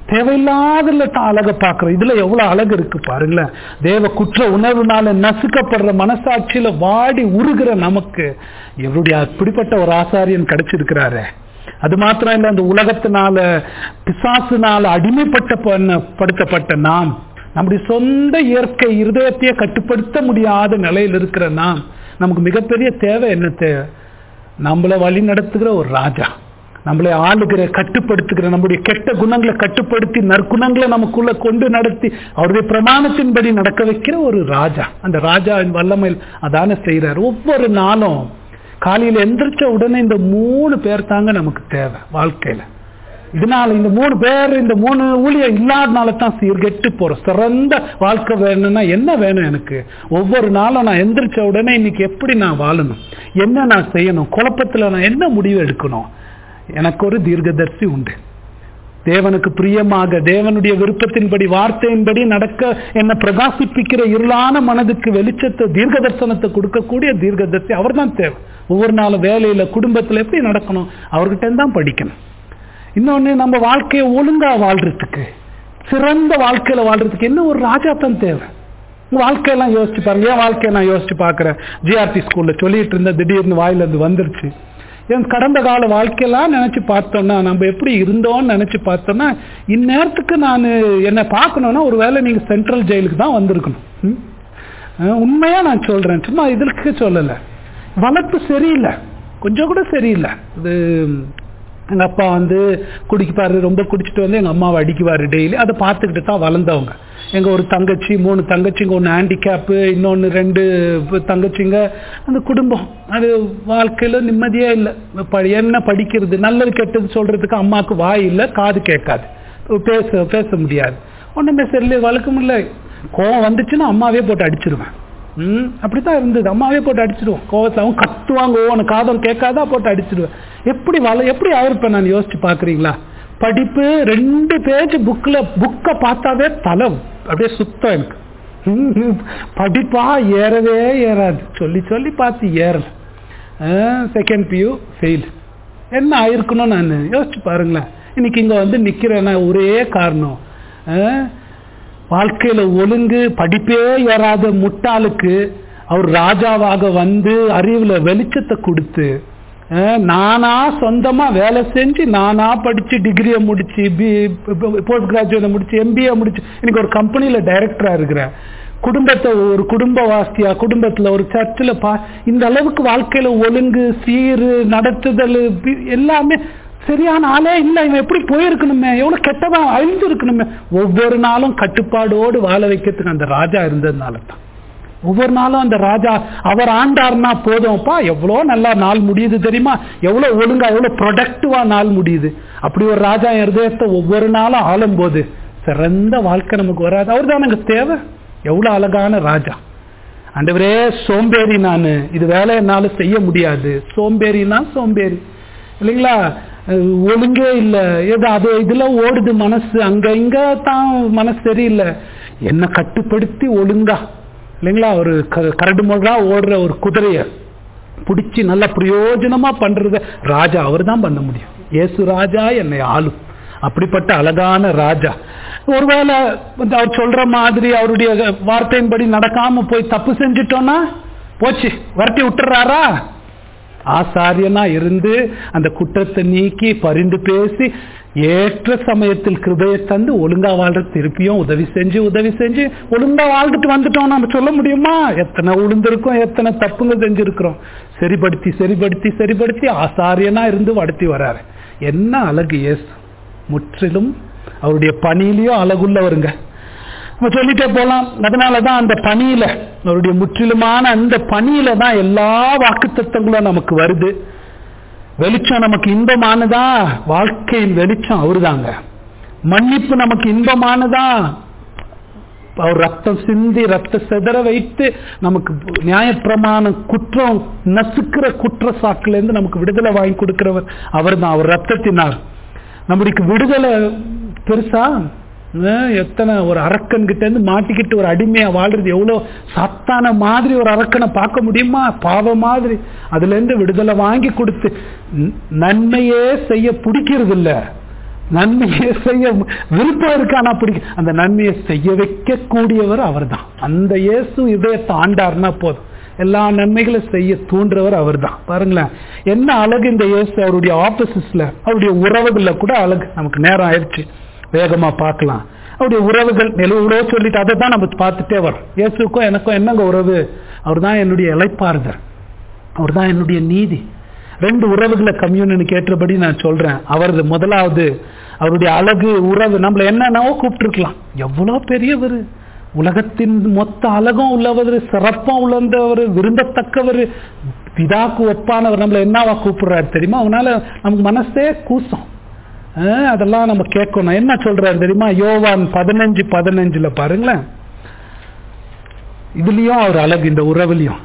தேவையில்லாததுல தான் அழகை பார்க்கிறோம் இதுல எவ்வளவு அழகு இருக்கு பாருங்களேன் தேவ குற்ற உணர்வுனால நசுக்கப்படுற மனசாட்சியில வாடி உருகிற நமக்கு இவருடைய அப்படிப்பட்ட ஒரு ஆசாரியன் கிடைச்சிருக்கிறாரு அது மாத்திரம் இல்ல அந்த உலகத்தினால பிசாசுனால அடிமைப்பட்ட பண்ண- படுத்தப்பட்ட நாம் நம்முடைய சொந்த இயற்கை இருதயத்தையே கட்டுப்படுத்த முடியாத நிலையில் இருக்கிற நாம் நமக்கு மிகப்பெரிய தேவை என்ன தேவை நம்மளை வழி நடத்துகிற ஒரு ராஜா நம்மளை ஆளுகிற கட்டுப்படுத்துகிற நம்முடைய கெட்ட குணங்களை கட்டுப்படுத்தி நற்குணங்களை நமக்குள்ள கொண்டு நடத்தி அவருடைய பிரமாணத்தின்படி நடக்க வைக்கிற ஒரு ராஜா அந்த ராஜாவின் வல்லமையில் அதான செய்கிறார் ஒவ்வொரு நாளும் காலையில எந்திரிச்ச உடனே இந்த மூணு பேர் தாங்க நமக்கு தேவை வாழ்க்கையில இதனால இந்த மூணு பேர் இந்த மூணு ஊழியம் இல்லாதனால தான் சீர்கெட்டு போறோம் சிறந்த வாழ்க்கை வேணும்னா என்ன வேணும் எனக்கு ஒவ்வொரு நாளும் நான் எந்திரிச்ச உடனே இன்னைக்கு எப்படி நான் வாழணும் என்ன நான் செய்யணும் குழப்பத்துல நான் என்ன முடிவு எடுக்கணும் எனக்கு ஒரு தீர்க்கதரிசி உண்டு தேவனுக்கு பிரியமாக தேவனுடைய விருப்பத்தின்படி வார்த்தையின்படி நடக்க என்னை பிரகாசிப்பிக்கிற இருளான மனதுக்கு வெளிச்சத்தை தீர்க்க தரிசனத்தை கொடுக்கக்கூடிய தீர்க்கதரிசி அவர் தான் தேவை ஒவ்வொரு நாளும் வேலையில குடும்பத்துல எப்படி நடக்கணும் அவர்கிட்ட தான் படிக்கணும் இன்னொன்னு நம்ம வாழ்க்கையை ஒழுங்கா வாழ்றதுக்கு சிறந்த வாழ்க்கையில வாழ்றதுக்கு என்ன ஒரு ராஜா தான் தேவை உங்க வாழ்க்கையெல்லாம் யோசிச்சு பாருங்க என் வாழ்க்கையை நான் யோசிச்சு பார்க்கிறேன் ஜிஆர்டி ஸ்கூல்ல சொல்லிட்டு இருந்த திடீர்னு வாயில இருந்து வந்துருச்சு என் கடந்த கால வாழ்க்கையெல்லாம் நினைச்சு பார்த்தோம்னா நம்ம எப்படி இருந்தோம்னு நினைச்சு பார்த்தோம்னா இந்நேரத்துக்கு நான் என்னை பார்க்கணும்னா ஒரு வேளை நீங்க சென்ட்ரல் ஜெயிலுக்கு தான் வந்திருக்கணும் ம்? அஹ் உண்மையா நான் சொல்றேன் சும்மா இதற்கு சொல்லல வளர்ப்பு சரியில்லை கொஞ்சம் கூட சரியில்லை இது எங்க அப்பா வந்து குடிப்பாரு ரொம்ப குடிச்சிட்டு வந்து எங்க அம்மாவை அடிக்குவாரு டெய்லி அதை பார்த்துக்கிட்டு தான் வளர்ந்தவங்க எங்க ஒரு தங்கச்சி மூணு தங்கச்சிங்க ஒன்று ஹேண்டிகேப்பு இன்னொன்று ரெண்டு தங்கச்சிங்க அந்த குடும்பம் அது வாழ்க்கையில நிம்மதியே இல்லை ப- என்ன படிக்கிறது நல்லது கெட்டது சொல்றதுக்கு அம்மாவுக்கு வாய் இல்லை காது கேட்காது பேச பேச முடியாது ஒன்றுமே சரியில்லை வழக்கம் இல்லை கோவம் வந்துச்சுன்னா அம்மாவே போட்டு அடிச்சிருவேன் ம் அப்படித்தான் இருந்தது அம்மாவே போட்டு அடிச்சிடுவோம் கோவத்தை அவங்க கத்துவாங்க ஓன காதல் கேட்காதா போட்டு அடிச்சிடுவேன் எப்படி வள எப்படி ஆயிருப்பேன் நான் யோசிச்சு பாக்குறீங்களா படிப்பு ரெண்டு பேஜ் புக்ல புக்கை பார்த்தாவே தலை அப்படியே சுத்தம் எனக்கு ம், படிப்பா ஏறவே ஏறாது சொல்லி சொல்லி பார்த்து ஏறல செகண்ட் பியூ ஃபெயில் என்ன ஆயிருக்கணும் நான் யோசிச்சு பாருங்களேன் இன்னைக்கு இங்க வந்து நிக்கிறேன்னா ஒரே காரணம் அஹ், வாழ்க்கையில ஒழுங்கு படிப்பே ஏறாத முட்டாளுக்கு அவர் ராஜாவாக வந்து அறிவுல வெளிச்சத்தை கொடுத்து அஹ், நானா சொந்தமா வேலை செஞ்சு நானா படிச்சு டிகிரியை முடிச்சு பி போஸ்ட் கிராஜுவேட் முடிச்சு எம்பிஏ முடிச்சு இன்னைக்கு ஒரு கம்பெனில டைரக்டரா இருக்கிறேன் குடும்பத்தை ஒரு குடும்பவாசியா குடும்பத்துல ஒரு சர்ச்சில் பா இந்த அளவுக்கு வாழ்க்கையில ஒழுங்கு சீரு நடத்துதல் பி- எல்லாமே சரியான ஆளே இல்லை இவன் எப்படி போயிருக்கணுமே எவ்வளவு கெட்டவன் அழிந்து இருக்கணுமே ஒவ்வொரு நாளும் கட்டுப்பாடோடு வாழ வைக்கிறதுக்கு அந்த ராஜா இருந்ததுனால தான் ஒவ்வொரு நாளும் அந்த ராஜா அவர் ஆண்டார்னா போதும்ப்பா எவ்வளோ நல்லா நாள் முடியுது தெரியுமா எவ்வளோ ஒழுங்கா எவ்வளோ ப்ரொடக்டிவா நாள் முடியுது அப்படி ஒரு ராஜா என் இருதயத்தை ஒவ்வொரு நாளும் ஆளும்போது சிறந்த வாழ்க்கை நமக்கு வராது அவர் தான் எனக்கு தேவை எவ்வளோ அழகான ராஜா ஆண்டவரே சோம்பேறி நான் இது வேலை என்னால செய்ய முடியாது சோம்பேறினா சோம்பேறி இல்லைங்களா அஹ் ஒழுங்கே இல்லை ஏதோ அது இதுல ஓடுது மனசு அங்க இங்க தான் மனசு சரியில்லை என்ன கட்டுப்படுத்தி ஒழுங்கா இல்லைங்களா ஒரு க- கரடு முழா ஓடுற ஒரு குதிரைய பிடிச்சி நல்ல பிரயோஜனமா பண்றத ராஜா அவர் தான் பண்ண முடியும் இயேசு ராஜா என்னை ஆளும் அப்படிப்பட்ட அழகான ராஜா ஒருவேளை வந்து அவர் சொல்ற மாதிரி அவருடைய வார்த்தையின்படி நடக்காம போய் தப்பு செஞ்சிட்டோம்னா போச்சு விரட்டி விட்டுறாரா ஆசாரியனா இருந்து அந்த குற்றத்தை நீக்கி பரிந்து பேசி ஏற்ற சமயத்தில் கிருபையை தந்து ஒழுங்கா வாழ்ற திருப்பியும் உதவி செஞ்சு உதவி செஞ்சு ஒழுங்கா வாழ்ந்துட்டு வந்துட்டோம் நம்ம சொல்ல முடியுமா எத்தனை உளுந்திருக்கோம் எத்தனை தப்புங்க செஞ்சிருக்கிறோம் சரிப்படுத்தி சரிப்படுத்தி சரிப்படுத்தி ஆசாரியனா இருந்து வடுத்தி வராரு என்ன அழகு இயேசு முற்றிலும் அவருடைய பணியிலையும் அழகுள்ளவருங்க நம்ம சொல்லிட்டே போலாம் அதனாலதான் அந்த பணியில அவருடைய முற்றிலுமான அந்த பணியில தான் எல்லா வாக்குத்தத்தங்களும் நமக்கு வருது வெளிச்சம் நமக்கு இன்பமானதா வாழ்க்கையின் வெளிச்சம் அவருதாங்க மன்னிப்பு நமக்கு இன்பமானதா அவர் ரத்தம் சிந்தி ரத்த செதற வைத்து நமக்கு நியாயப்பிரமாண குற்றம் நசுக்கிற குற்ற சாக்குல இருந்து நமக்கு விடுதலை வாங்கி கொடுக்கிறவர் அவர்தான் அவர் ரத்தத்தினார் நம்மளுக்கு விடுதலை பெருசா அஹ் எத்தனை ஒரு அரக்கன் கிட்ட இருந்து மாட்டிக்கிட்டு ஒரு அடிமையா வாழ்றது எவ்வளவு சத்தான மாதிரி ஒரு அரக்கனை பார்க்க முடியுமா பாவ மாதிரி அதுல இருந்து விடுதலை வாங்கி கொடுத்து ந- நன்மையே செய்ய பிடிக்கிறது இல்ல நன்மையை செய்ய விருப்பம் இருக்கானா பிடிக்க அந்த நன்மையை செய்ய வைக்க கூடியவர் அவர்தான் அந்த இயேசு இதயத்தை ஆண்டார்னா போதும் எல்லா நன்மைகளும் செய்ய தூண்டுறவர் அவர்தான் பாருங்களேன் என்ன அழகு இந்த இயேசு அவருடைய ஆபீசஸ்ல அவருடைய உறவுகள்ல கூட அழகு நமக்கு நேரம் ஆயிடுச்சு வேகமா பார்க்கலாம் அவருடைய உறவுகள் நிலவுகளோ சொல்லிட்டு அதை தான் நம்ம பார்த்துட்டே வரோம் இயேசுக்கும் எனக்கும் என்னங்க உறவு அவர் தான் என்னுடைய இலைப்பாறுதல் அவர் தான் என்னுடைய நீதி ரெண்டு உறவுகளை கம்யூனின்னு ஏற்றபடி நான் சொல்றேன் அவரது முதலாவது அவருடைய அழகு உறவு நம்மள என்னென்னவோ கூப்பிட்டுருக்கலாம் எவ்வளோ பெரியவர் உலகத்தின் மொத்த அழகும் உள்ளவர் சிறப்பும் உள்ளவர் விரும்பத்தக்கவர் பிதாக்கு ஒப்பானவர் நம்மள என்னவா கூப்பிடுறாரு தெரியுமா அவனால நமக்கு மனசே கூசம் அஹ் அதெல்லாம் நம்ம கேட்கணும் என்ன சொல்றாரு தெரியுமா யோவான் பதினஞ்சு பதினஞ்சுல பாருங்களேன் இதுலயும் அவர் அழகு இந்த உறவுலயும்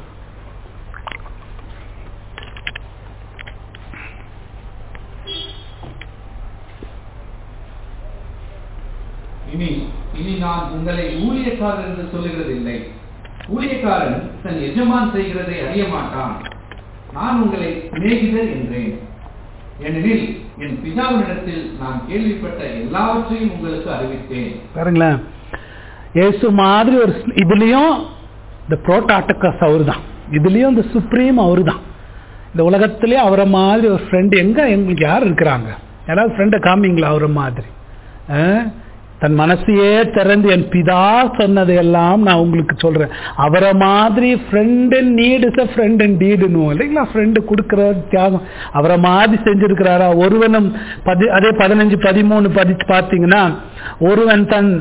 இனி இனி நான் உங்களை ஊழியக்காரர் என்று சொல்லுகிறதில்லை ஊழியக்காரன் தன் எஜமான் செய்கிறதை அறிய மாட்டான் நான் உங்களை சிநேகிதர் என்றேன் ஏனெனில் என் பிதாவினிடத்தில் நான் கேள்விப்பட்ட எல்லாவற்றையும் உங்களுக்கு அறிவித்தேன் பாருங்களேன் இயேசு மாதிரி ஒரு ஸ்- இதுலயும் இந்த புரோட்டாட்டக்கஸ் அவர் தான் இதுலயும் இந்த சுப்ரீம் அவர் தான் இந்த உலகத்திலே அவரை மாதிரி ஒரு ஃப்ரெண்டு எங்க எங்களுக்கு யார் இருக்கிறாங்க யாராவது ஃப்ரெண்டை காமிங்களா அவரை மாதிரி அஹ்? தன் மனசையே திறந்து என் பிதா சொன்னதை எல்லாம் நான் உங்களுக்கு சொல்றேன் அவரை மாதிரி friend need is a friend and டீடுன்னு இல்லைங்களா ஃப்ரெண்டு கொடுக்குற தியாகம் அவரை மாதிரி செஞ்சிருக்கிறாரா ஒருவனும் பதி அதே பதினஞ்சு பதிமூணு படிச்சு பார்த்தீங்கன்னா ஒருவன் தன்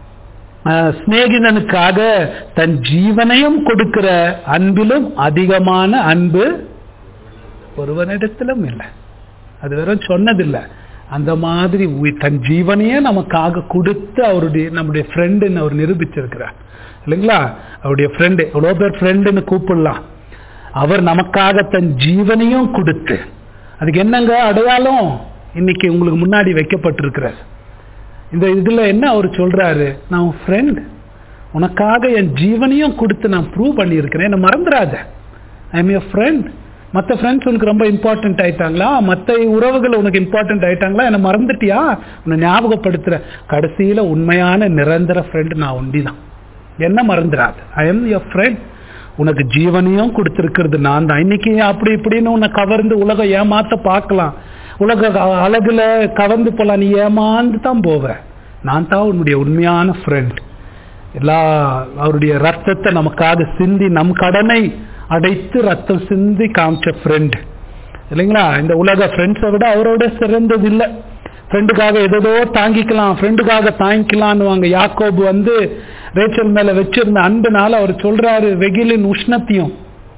அஹ், சிநேகிதனுக்காக தன் ஜீவனையும் கொடுக்கிற அன்பிலும் அதிகமான அன்பு ஒருவனிடத்திலும் இல்லை அது வெறும் சொன்னதில்லை அந்த மாதிரி உய்- தன் ஜீவனையே நமக்காக கொடுத்து அவருடைய நம்முடைய ஃப்ரெண்டுன்னு அவர் நிரூபிச்சிருக்கிறார் இல்லைங்களா அவருடைய ஃப்ரெண்டு எவ்வளோ பேர் ஃப்ரெண்டுன்னு கூப்பிடலாம் அவர் நமக்காக தன் ஜீவனையும் கொடுத்து அதுக்கு என்னங்க அடையாளம் இன்னைக்கு உங்களுக்கு முன்னாடி வைக்கப்பட்டிருக்கிறார் இந்த இதுல என்ன அவர் சொல்றாரு நான் உன் ஃப்ரெண்ட் உனக்காக என் ஜீவனையும் கொடுத்து நான் ப்ரூவ் பண்ணியிருக்கிறேன் என்னை மறந்துடாத ஐ எம் எ ஃப்ரெண்ட் மற்ற ஃப்ரெண்ட்ஸ் உனக்கு ரொம்ப இம்பார்ட்டன்ட் ஆயிட்டாங்களா மற்ற உறவுகள் உனக்கு இம்பார்ட்டன்ட் ஆயிட்டாங்களா என்னை மறந்துட்டியா உன்னை ஞாபகப்படுத்துற கடைசியில உண்மையான நிரந்தர ஃப்ரெண்ட் நான் ஒண்டிதான் என்ன மறந்துடாது ஐ எம் எ ஃப்ரெண்ட் உனக்கு ஜீவனையும் கொடுத்துருக்கிறது நான் தான் இன்னைக்கு அப்படி இப்படின்னு உன்னை கவர்ந்து உலகம் ஏமாத்த பார்க்கலாம் உலக அ- அழகுல கவர்ந்து போலாம் நீ ஏமாந்து தான் போவ நான் தான் உன்னுடைய உண்மையான ஃப்ரெண்ட் எல்லா அவருடைய ரத்தத்தை நமக்காக சிந்தி நம் கடனை அடைத்து ரத்தம் சிந்தி காமிச்ச ஃப்ரெண்ட் இல்லைங்களா இந்த உலக ஃப்ரெண்ட்ஸை விட அவரோட சிறந்தது இல்லை ஃப்ரெண்டுக்காக எதோ தாங்கிக்கலாம் ஃப்ரெண்டுக்காக தாங்கிக்கலான்னு யாக்கோபு வந்து ரேச்சல் மேல வச்சிருந்த அன்புனால அவர் சொல்றாரு வெயிலின் உஷ்ணத்தையும்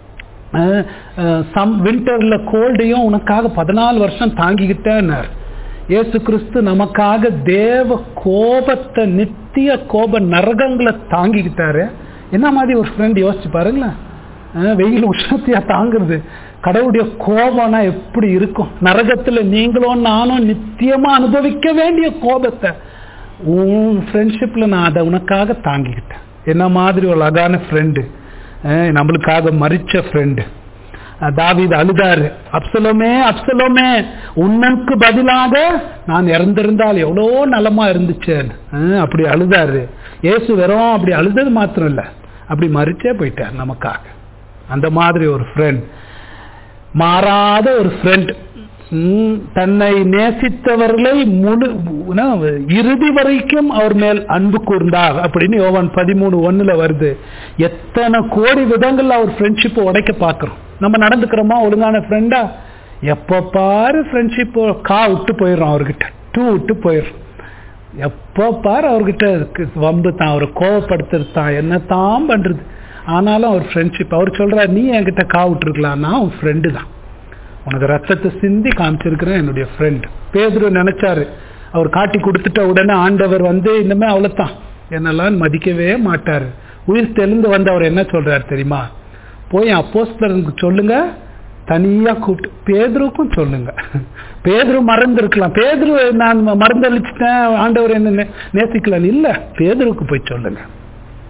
சம் வின்டர்ல கோல்டையும் உனக்காக பதினாலு வருஷம் தாங்கிக்கிட்டேன்னார் இயேசு கிறிஸ்து நமக்காக தேவ கோபத்தை நித்திய கோப நரகங்களை தாங்கிக்கிட்டாரு என்ன மாதிரி ஒரு ஃப்ரெண்ட் யோசிச்சு பாருங்களேன் அஹ் வெயில் உஷ்ணத்தையா தாங்குறது கடவுளுடைய கோபம்னா எப்படி இருக்கும் நரகத்துல நீங்களும் நானும் நித்தியமா அனுபவிக்க வேண்டிய கோபத்தை உன் ஃப்ரெண்ட்ஷிப்ல நான் அதை உனக்காக தாங்கிக்கிட்டேன் என்ன மாதிரி ஒரு அழகான ஃப்ரெண்டு நம்மளுக்காக மறிச்ச ஃப்ரெண்டு தாவீது அழுதாரு அப்சலோமே அப்சலோமே உன்னனுக்கு பதிலாக நான் இறந்திருந்தால் எவ்வளோ நலமா இருந்துச்சேன்னு அஹ் அப்படி அழுதாரு இயேசு வெறும் அப்படி அழுதது மாத்திரம் இல்லை அப்படி மறிச்சே போயிட்டார் நமக்காக அந்த மாதிரி ஒரு ஃப்ரெண்ட் மாறாத ஒரு ஃப்ரெண்ட் தன்னை நேசித்தவர்களை முழு என்ன, இறுதி வரைக்கும் அவர் மேல் அன்பு கூர்ந்தார் அப்படின்னு யோவான் பதிமூணு ஒண்ணுல வருது எத்தனை கோடி விதங்கள்ல அவர் ஃப்ரெண்ட்ஷிப்பை உடைக்க பார்க்கிறோம் நம்ம நடந்துக்கிறோமா ஒழுங்கான ஃப்ரெண்டா எப்ப பாரு ஃப்ரெண்ட்ஷிப் கா விட்டு போயிடுறோம் அவர்கிட்ட டூ விட்டு போயிடுறோம் எப்போ பாரு அவர்கிட்ட இருக்கு வம்பு தான் அவரை கோவப்படுத்துறது தான் என்ன தான் பண்றது ஆனாலும் அவர் ஃப்ரெண்ட்ஷிப் அவர் சொல்றாரு நீ என்கிட்ட கா விட்டுருக்கலாம் நான் உன் ஃப்ரெண்டு தான் உனக்கு ரத்தத்தை சிந்தி காமிச்சிருக்கிறேன் என்னுடைய ஃப்ரெண்ட் பேதுரு நினைச்சாரு அவர் காட்டி கொடுத்துட்ட உடனே ஆண்டவர் வந்து இனிமே அவ்வளவுதான் என்னெல்லாம் மதிக்கவே மாட்டாரு உயிர் தெளிந்து வந்து அவர் என்ன சொல்றாரு தெரியுமா போய் அப்போஸ்தலனுக்கு சொல்லுங்க தனியா கூப்பிட்டு பேதுருக்கும் சொல்லுங்க பேதுரு மறந்து இருக்கலாம் பேதுரு நான் மறந்தளிச்சிட்டேன் ஆண்டவர் என்ன நே- நேசிக்கலன்னு இல்ல பேதுருக்கு போய் சொல்லுங்க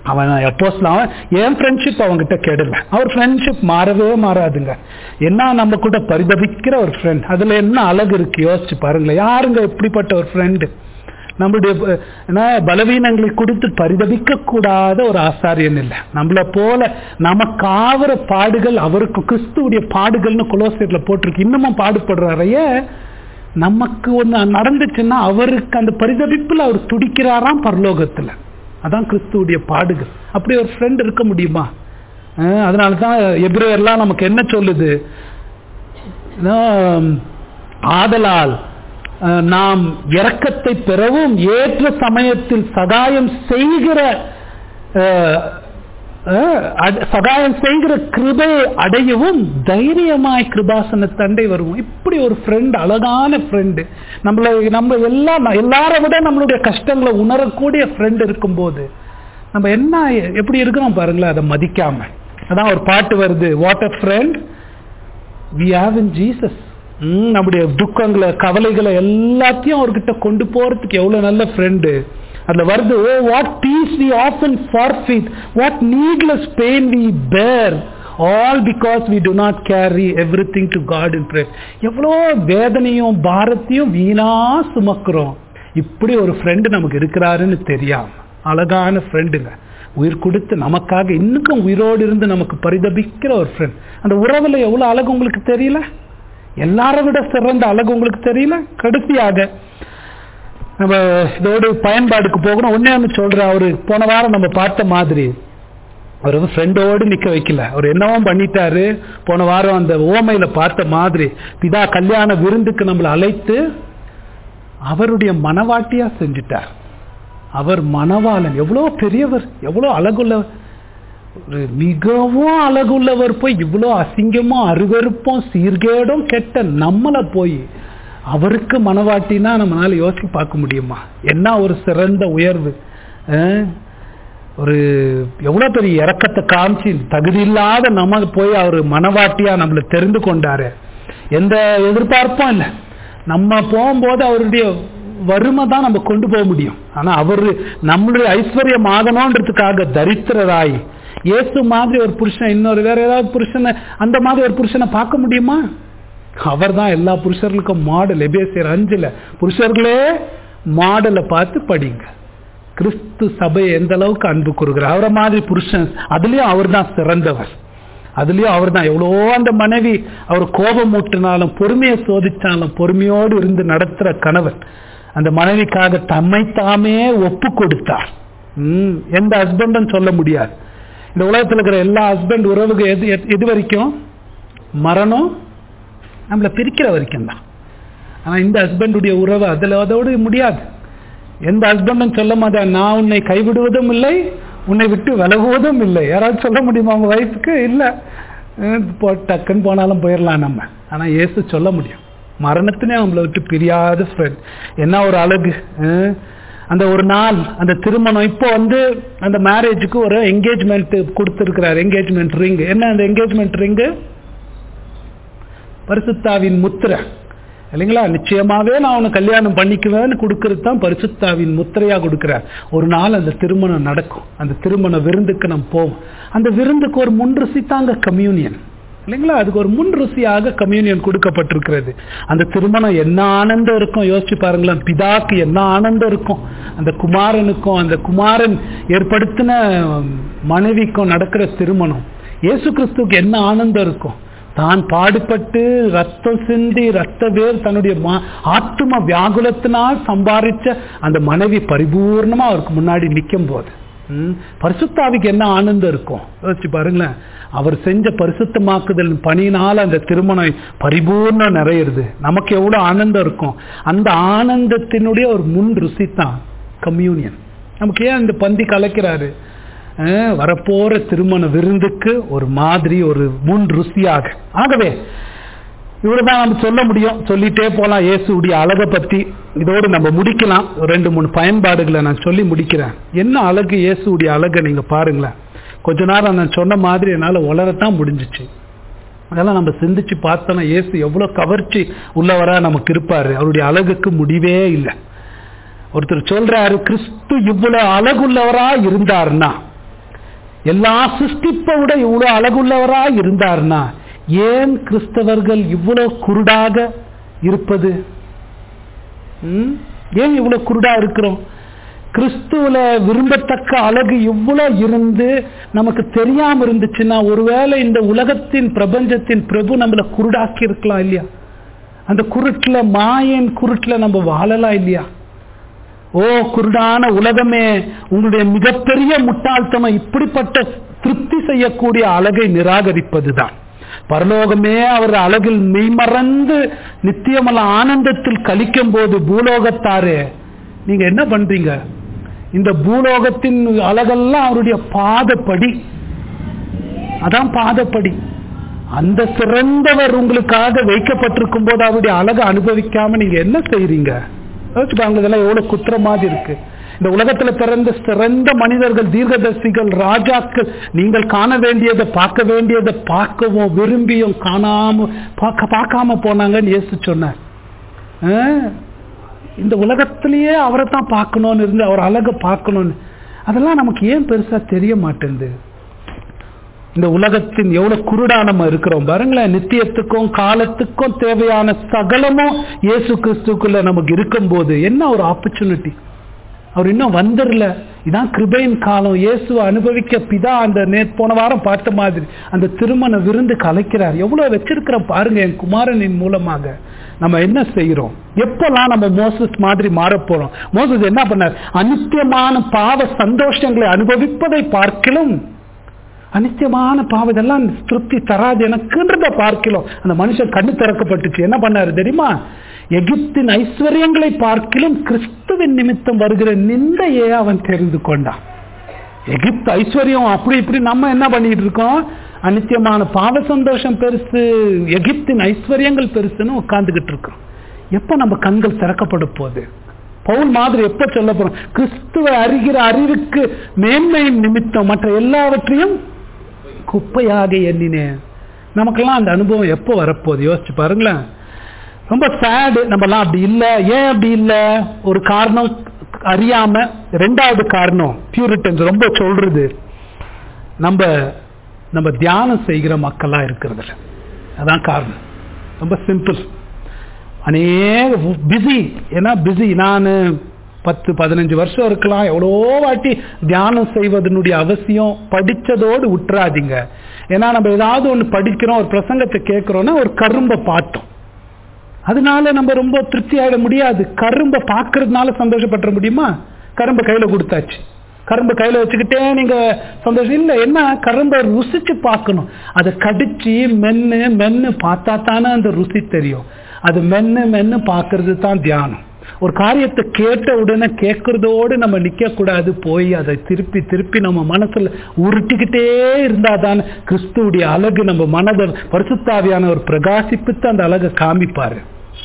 அவன் எப்போஸ்ல அவன் என் ஃப்ரெண்ட்ஷிப் அவங்ககிட்ட கெடல அவர் ஃப்ரெண்ட்ஷிப் மாறவே மாறாதுங்க என்ன நம்ம கூட பரிதபிக்கிற ஒரு ஃப்ரெண்ட் அதுல என்ன அழகு இருக்கு யோசிச்சு பாருங்களேன் யாருங்க இப்படிப்பட்ட ஒரு ஃப்ரெண்டு நம்மளுடைய ப- என்ன, பலவீனங்களை கொடுத்து பரிதபிக்க கூடாத ஒரு ஆசாரியன் இல்லை நம்மள போல நமக்கு ஆகிற பாடுகள் அவருக்கு கிறிஸ்துவுடைய பாடுகள்னு குலோசியர்ல போட்டிருக்கு இன்னமும் பாடுபடுறாரையே நமக்கு ஒண்ணு நடந்துச்சுன்னா அவருக்கு அந்த பரிதபிப்புல அவர் துடிக்கிறாராம் பரலோகத்துல அதான் கிறிஸ்துவுடைய பாடுகள் அப்படி ஒரு ஃப்ரெண்ட் இருக்க முடியுமா அஹ் அதனாலதான் எப்ரேயர்லாம் நமக்கு என்ன சொல்லுது ஆம், ஆதலால் அஹ், நாம் இரக்கத்தை பெறவும் ஏற்ற சமயத்தில் சகாயம் செய்கிற அஹ், அஹ், அட- சகாயம் செய்கிற கிருபை அடையவும் தைரியமாய் கிருபாசன தண்டை வருவோம் இப்படி ஒரு ஃப்ரெண்ட் அழகான ஃப்ரெண்டு நம்மள நம்ம எல்லாம் எல்லாரை விட நம்மளுடைய கஷ்டங்களை உணரக்கூடிய ஃப்ரெண்ட் இருக்கும்போது நம்ம என்ன எப்படி இருக்கிறோம் பாருங்களேன் அதை மதிக்காம அதான் ஒரு பாட்டு வருது what a friend we have in Jesus நம்முடைய துக்கங்களை கவலைகளை எல்லாத்தையும் அவர்கிட்ட கொண்டு போறதுக்கு எவ்வளவு நல்ல ஃப்ரெண்டு அதுல வருது oh what peace we often forfeit what needless pain we bear all because we do not carry everything to God in prayer எவ்வளோ வேதனையும் பாரத்தையும் வீணா சுமக்கிறோம் இப்படி ஒரு ஃப்ரெண்டு நமக்கு இருக்கிறாருன்னு தெரியாம அழகான ஃப்ரெண்டுங்க உயிர் கொடுத்து நமக்காக இன்னும் உயிரோடு இருந்து நமக்கு பரிதபிக்கிற ஒரு ஃப்ரெண்ட் அந்த உறவுல எவ்வளவு அழகு உங்களுக்கு தெரியல எல்லாரை விட சிறந்த அழகு உங்களுக்கு தெரியல கடைசியாக நம்ம இதோடு பயன்பாடுக்கு போகணும் ஒன்னே ஒன்று சொல்றேன் அவரு போன வாரம் நம்ம பார்த்த மாதிரி அவர் வந்து ஃப்ரெண்டோடு நிக்க வைக்கல அவர் என்னவோ பண்ணிட்டாரு போன வாரம் அந்த ஓமையில பார்த்த மாதிரி பிதா கல்யாண விருந்துக்கு நம்மளை அழைத்து அவருடைய மனவாட்டியா செஞ்சுட்டார் அவர் மணவாளன் எவ்வளோ பெரியவர் எவ்வளோ அழகுள்ளவர் ஒரு மிகவும் அழகுள்ளவர் போய் இவ்வளோ அசிங்கமும் அருவருப்பும் சீர்கேடும் கெட்ட நம்மளை போய் அவருக்கு மனவாட்டினா நம்மளால யோசிச்சு பார்க்க முடியுமா என்ன ஒரு சிறந்த உயர்வு அஹ்? ஒரு எவ்வளவு பெரிய இறக்கத்தை காமிச்சு தகுதி இல்லாத நம்ம போய் அவர் மனவாட்டியா நம்மளை தெரிந்து கொண்டாரு எந்த எதிர்பார்ப்பும் இல்லை நம்ம போகும்போது அவருடைய வறுமை தான் நம்ம கொண்டு போக முடியும் ஆனா அவரு நம்மளுடைய ஐஸ்வர்யம் ஆகணுன்றதுக்காக தரித்திரராய் இயேசு மாதிரி ஒரு புருஷன் இன்னொரு வேற ஏதாவது புருஷனை அந்த மாதிரி ஒரு புருஷனை பார்க்க முடியுமா அவர் தான் எல்லா புருஷர்களுக்கும் மாடல் எபேசியர் அஞ்சுல புருஷர்களே மாடலை பார்த்து படிங்க கிறிஸ்து சபையை எந்த அளவுக்கு அன்பு கூறுகிறார் அவரை மாதிரி புருஷன் அதுலயும் அவர் தான் சிறந்தவர் அதுலயும் அவர் தான் எவ்வளோ அந்த மனைவி அவர் கோபம் ஊட்டினாலும் பொறுமையை சோதிச்சாலும் பொறுமையோடு இருந்து நடத்துற கணவர் அந்த மனைவிக்காக தம்மை தாமே ஒப்பு கொடுத்தார் ம், எந்த ஹஸ்பண்டும் சொல்ல முடியாது இந்த உலகத்தில் இருக்கிற எல்லா ஹஸ்பண்ட் உறவுக்கு எது எது- எது வரைக்கும் மரணம் நம்மளை பிரிக்கிற வரைக்கும் தான் ஆனா இந்த ஹஸ்பண்டுடைய உறவு அதுல அதோடு முடியாது எந்த ஹஸ்பண்டும் சொல்ல மாட்டேன் நான் உன்னை கைவிடுவதும் இல்லை உன்னை விட்டு விலகுவதும் இல்லை யாராவது சொல்ல முடியுமா உங்க வைஃப்க்கு இல்ல அஹ் போ டக்குன்னு போனாலும் போயிடலாம் நம்ம ஆனா இயேசு சொல்ல முடியும் மரணத்தினே நம்மளை விட்டு பிரியாத ஃப்ரெண்ட் என்ன ஒரு அழகு அஹ் அந்த ஒரு நாள் அந்த திருமணம் இப்போ வந்து அந்த மேரேஜுக்கு ஒரு என்கேஜ்மெண்ட் கொடுத்துருக்கிறார் என்கேஜ்மெண்ட் ரிங் என்ன அந்த என்கேஜ்மெண்ட் ரிங்கு பரிசுத்தாவின் முத்திரை இல்லைங்களா நிச்சயமாவே நான் உன்னை கல்யாணம் பண்ணிக்குவேன்னு கொடுக்கறது தான் பரிசுத்தாவின் முத்திரையா கொடுக்கிறார் ஒரு நாள் அந்த திருமணம் நடக்கும் அந்த திருமண விருந்துக்கு நம்ம போவோம் அந்த விருந்துக்கு ஒரு முன் ருசி தாங்க கம்யூனியன் இல்லைங்களா அதுக்கு ஒரு முன் ருசியாக கம்யூனியன் கொடுக்கப்பட்டிருக்கிறது அந்த திருமணம் என்ன ஆனந்தம் இருக்கும் யோசிச்சு பாருங்களேன் பிதாக்கு என்ன ஆனந்தம் இருக்கும் அந்த குமாரனுக்கும் அந்த குமாரன் ஏற்படுத்தின மனைவிக்கும் நடக்கிற திருமணம் இயேசு கிறிஸ்துவுக்கு என்ன ஆனந்தம் இருக்கும் தான் பாடுபட்டு ரத்தம் சிந்தி ரத்த வேர் தன்னுடைய மா- ஆத்தும வியாகுலத்தினால் சம்பாதிச்ச அந்த மனைவி பரிபூர்ணமா அவருக்கு முன்னாடி நிற்கும் போது ம், பரிசுத்தாவிக்கு என்ன ஆனந்தம் இருக்கும் யோசிச்சு பாருங்களேன் அவர் செஞ்ச பரிசுத்தமாக்குதல் பணியினால அந்த திருமணம் பரிபூர்ணம் நிறையிறது நமக்கு எவ்வளவு ஆனந்தம் இருக்கும் அந்த ஆனந்தத்தினுடைய ஒரு முன் ருசி தான் கம்யூனியன் நமக்கு ஏன் இந்த பந்தி கலக்கிறாரு அஹ், வரப்போற திருமண விருந்துக்கு ஒரு மாதிரி ஒரு முன் ருசியாக ஆகவே இவ்வளவுதான் நம்ம சொல்ல முடியும் சொல்லிட்டே போலாம் இயேசுடைய அழகை பத்தி இதோடு நம்ம முடிக்கலாம் ஒரு ரெண்டு மூணு பயன்பாடுகளை நான் சொல்லி முடிக்கிறேன் என்ன அழகு இயேசுடைய அழகை நீங்க பாருங்களேன் கொஞ்ச நேரம் நான் சொன்ன மாதிரி என்னால உளரத்தான் முடிஞ்சிச்சு அதெல்லாம் நம்ம சிந்திச்சு பார்த்தோன்னா இயேசு எவ்வளவு கவர்ச்சி உள்ளவரா நமக்கு இருப்பாரு அவருடைய அழகுக்கு முடிவே இல்லை ஒருத்தர் சொல்றாரு கிறிஸ்து இவ்வளவு அழகுள்ளவரா இருந்தாருன்னா எல்லா சிருஷ்டிப்பை விட இவ்வளவு அழகுள்ளவரா இருந்தார்னா ஏன் கிறிஸ்தவர்கள் இவ்வளவு குருடாக இருப்பது ம்? ஏன் இவ்வளவு குருடா இருக்கிறோம் கிறிஸ்துவுல விரும்பத்தக்க அழகு இவ்வளவு இருந்து நமக்கு தெரியாம இருந்துச்சுன்னா ஒருவேளை இந்த உலகத்தின் பிரபஞ்சத்தின் பிரபு நம்மள குருடாக்கி இருக்கலாம் இல்லையா அந்த குருட்டுல மாயன் குருட்டுல நம்ம வாழலாம் இல்லையா ஓ குருடான உலகமே உங்களுடைய மிகப்பெரிய முட்டாள்தனம் இப்படிப்பட்ட திருப்தி செய்யக்கூடிய அழகை நிராகரிப்பதுதான் பரலோகமே அவர் அழகில் மெய்மறந்து நித்தியமல ஆனந்தத்தில் கழிக்கும் போது பூலோகத்தாரு நீங்க என்ன பண்றீங்க இந்த பூலோகத்தின் அழகெல்லாம் அவருடைய பாதப்படி அதான் பாதப்படி அந்த சிறந்தவர் உங்களுக்காக வைக்கப்பட்டிருக்கும் போது அவருடைய அழகை அனுபவிக்காம நீங்க என்ன செய்றீங்க யோசிச்சு பாருங்க இதெல்லாம் எவ்வளவு குற்ற மாதிரி இருக்கு இந்த உலகத்துல பிறந்த சிறந்த மனிதர்கள் தீர்க்கதர்சிகள் ராஜாக்கள் நீங்கள் காண வேண்டியதை பார்க்க வேண்டியதை பார்க்கவும் விரும்பியும் காணாம பார்க்க பார்க்காம போனாங்கன்னு இயேசு சொன்னார் ஆ? இந்த உலகத்திலேயே அவரை தான் பார்க்கணும்னு இருந்து அவர் அழகை பார்க்கணும்னு அதெல்லாம் நமக்கு ஏன் பெருசா தெரிய மாட்டேங்குது இந்த உலகத்தின் எவ்வளவு குருடா நம்ம இருக்கிறோம் பாருங்களேன் நித்தியத்துக்கும் காலத்துக்கும் தேவையான சகலமும் இயேசு கிறிஸ்துக்குள்ள நமக்கு இருக்கும்போது என்ன ஒரு ஆப்பர்ச்சுனிட்டி அவர் இன்னும் வந்துடல இதான் கிருபையின் காலம் இயேசுவை அனுபவிக்க பிதா அந்த நே போன வாரம் பார்த்த மாதிரி அந்த திருமண விருந்து கலைக்கிறார் எவ்வளவு வச்சிருக்கிறோம் பாருங்க என் குமாரனின் மூலமாக நம்ம என்ன செய்யறோம் எப்பெல்லாம் நம்ம மோசஸ் மாதிரி மாறப் போறோம் மோசஸ் என்ன பண்ணார் அனித்தியமான பாவ சந்தோஷங்களை அனுபவிப்பதை பார்க்கிலும் அனித்தியமான பாவம் இதெல்லாம் திருப்தி தராது எனக்குன்றத பார்க்கலாம் அந்த மனுஷன் கண்ணு திறக்கப்பட்டுச்சு என்ன பண்ணாரு தெரியுமா எகிப்தின் ஐஸ்வர்யங்களை பார்க்கிலும் கிறிஸ்துவின் நிமித்தம் வருகிற நிந்தையே அவன் தெரிந்து கொண்டான் எகிப்து ஐஸ்வர்யம் அப்படி இப்படி நம்ம என்ன பண்ணிட்டு இருக்கோம் அனித்தியமான பாவ சந்தோஷம் பெருசு எகிப்தின் ஐஸ்வர்யங்கள் பெருசுன்னு உட்கார்ந்துகிட்டு இருக்கோம் எப்ப நம்ம கண்கள் திறக்கப்பட போகுது பவுல் மாதிரி எப்ப சொல்ல போறோம் கிறிஸ்துவை அறிகிற அறிவுக்கு மேன்மையின் நிமித்தம் மற்ற எல்லாவற்றையும் குப்பையாக எண்ணினேன் நமக்கெல்லாம் அந்த அனுபவம் எப்போ வரப்போகுது யோசிச்சு பாருங்களேன் ரொம்ப சேடு நம்மலாம் அப்படி இல்லை ஏன் அப்படி இல்லை ஒரு காரணம் அறியாம ரெண்டாவது காரணம் பியூரிட்டன்ஸ் ரொம்ப சொல்றது நம்ம நம்ம தியானம் செய்கிற மக்களா இருக்கிறதுல அதான் காரணம் ரொம்ப சிம்பிள் அநேக பிஸி ஏன்னா பிஸி நான் பத்து பதினஞ்சு வருஷம் இருக்கலாம் எவ்வளோ வாட்டி தியானம் செய்வதனுடைய அவசியம் படிச்சதோடு விட்டுறாதீங்க ஏன்னா நம்ம ஏதாவது ஒன்று படிக்கிறோம் ஒரு பிரசங்கத்தை கேட்குறோம்னா ஒரு கரும்பை பார்த்தோம் அதனால நம்ம ரொம்ப திருப்தி ஆயிட முடியாது கரும்பை பார்க்கறதுனால சந்தோஷப்பட்டுற முடியுமா கரும்பை கையில கொடுத்தாச்சு கரும்பு கையில வச்சுக்கிட்டே நீங்க சந்தோஷம் இல்லை என்ன கரும்பை ருசிச்சு பார்க்கணும் அதை கடிச்சு மென்னு மென்னு பார்த்தா தானே அந்த ருசி தெரியும் அது மென்னு மென்னு பார்க்கறது தான் தியானம் ஒரு காரியத்தை கேட்ட உடனே கேட்கறதோடு நம்ம நிக்க கூடாது போய் அதை திருப்பி திருப்பி நம்ம மனசுல உருட்டிக்கிட்டே இருந்தாதான் கிறிஸ்துவுடைய அழகு நம்ம மனதை பரிசுத்தாவியானவர் பிரகாசிப்பித்து அந்த அழகை காமிப்பாரு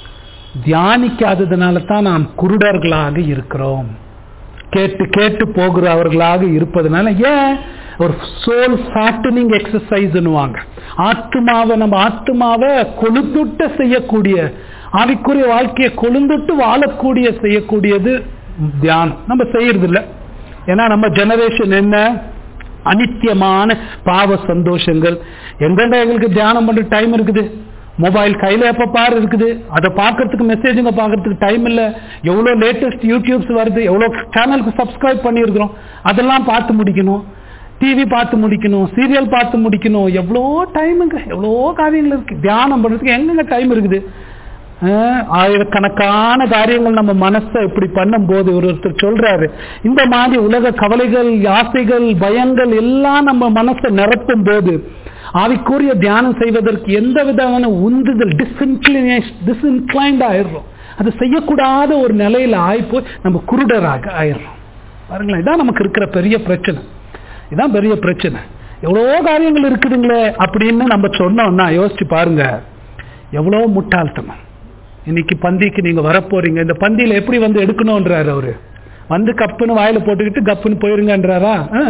தியானிக்காததுனால தான் நாம் குருடர்களாக இருக்கிறோம் கேட்டு கேட்டு போகிறவர்களாக இருப்பதனால ஏன் ஒரு சோல் ஃபேட்டனிங் எக்ஸசைஸ்னுவாங்க ஆத்மாவை நம்ம ஆத்மாவை கொழுந்துட்ட செய்யக்கூடிய ஆவிக்குரிய வாழ்க்கையை கொழுந்துட்டு வாழக்கூடிய செய்யக்கூடியது தியானம் நம்ம செய்யறது இல்லை ஏன்னா நம்ம ஜெனரேஷன் என்ன அனித்தியமான பாவ சந்தோஷங்கள் எங்கெங்க எங்களுக்கு தியானம் பண்ற டைம் இருக்குது மொபைல் கையில எப்ப பாரு இருக்குது அதை பார்க்கறதுக்கு மெசேஜுங்க பார்க்கறதுக்கு டைம் இல்லை எவ்வளோ லேட்டஸ்ட் யூடியூப்ஸ் வருது எவ்வளோ சேனலுக்கு சப்ஸ்கிரைப் பண்ணியிருக்கிறோம் அதெல்லாம் பார்த்து முடிக்கணும் டிவி பார்த்து முடிக்கணும் சீரியல் பார்த்து முடிக்கணும் எவ்வளோ டைமுங்க எவ்வளோ காரியங்கள் இருக்கு தியானம் பண்றதுக்கு எங்கெங்க டைம் இருக்குது ஆஹ் ஆயிரக்கணக்கான காரியங்கள் நம்ம மனசை இப்படி பண்ணும்போது ஒருத்தர் சொல்றாரு இந்த மாதிரி உலக கவலைகள் ஆசைகள் பயங்கள் எல்லாம் நம்ம மனசை நிரப்பும் போது ஆவிக்குரிய தியானம் செய்வதற்கு எந்த விதமான உந்துதல் டிஸ்இன்க்ளினேஷன் டிஸ்இன்க்ளைண்ட் ஆயிடுறோம் அது செய்யக்கூடாத ஒரு நிலையில ஆயிப்போய் நம்ம குருடராக ஆயிடுறோம் பாருங்களேன் இதான் நமக்கு இருக்கிற பெரிய பிரச்சனை இதான் பெரிய பிரச்சனை எவ்வளோ காரியங்கள் இருக்குதுங்களே அப்படின்னு நம்ம சொன்னோம்னா யோசிச்சு பாருங்க எவ்வளோ முட்டாள்தனம் இன்னைக்கு பந்திக்கு நீங்க வரப்போறீங்க இந்த பந்தியில எப்படி வந்து எடுக்கணும்ன்றாரு அவரு வந்து கப்புன்னு வாயில போட்டுக்கிட்டு கப்புன்னு போயிருங்கன்றாரா ஆ.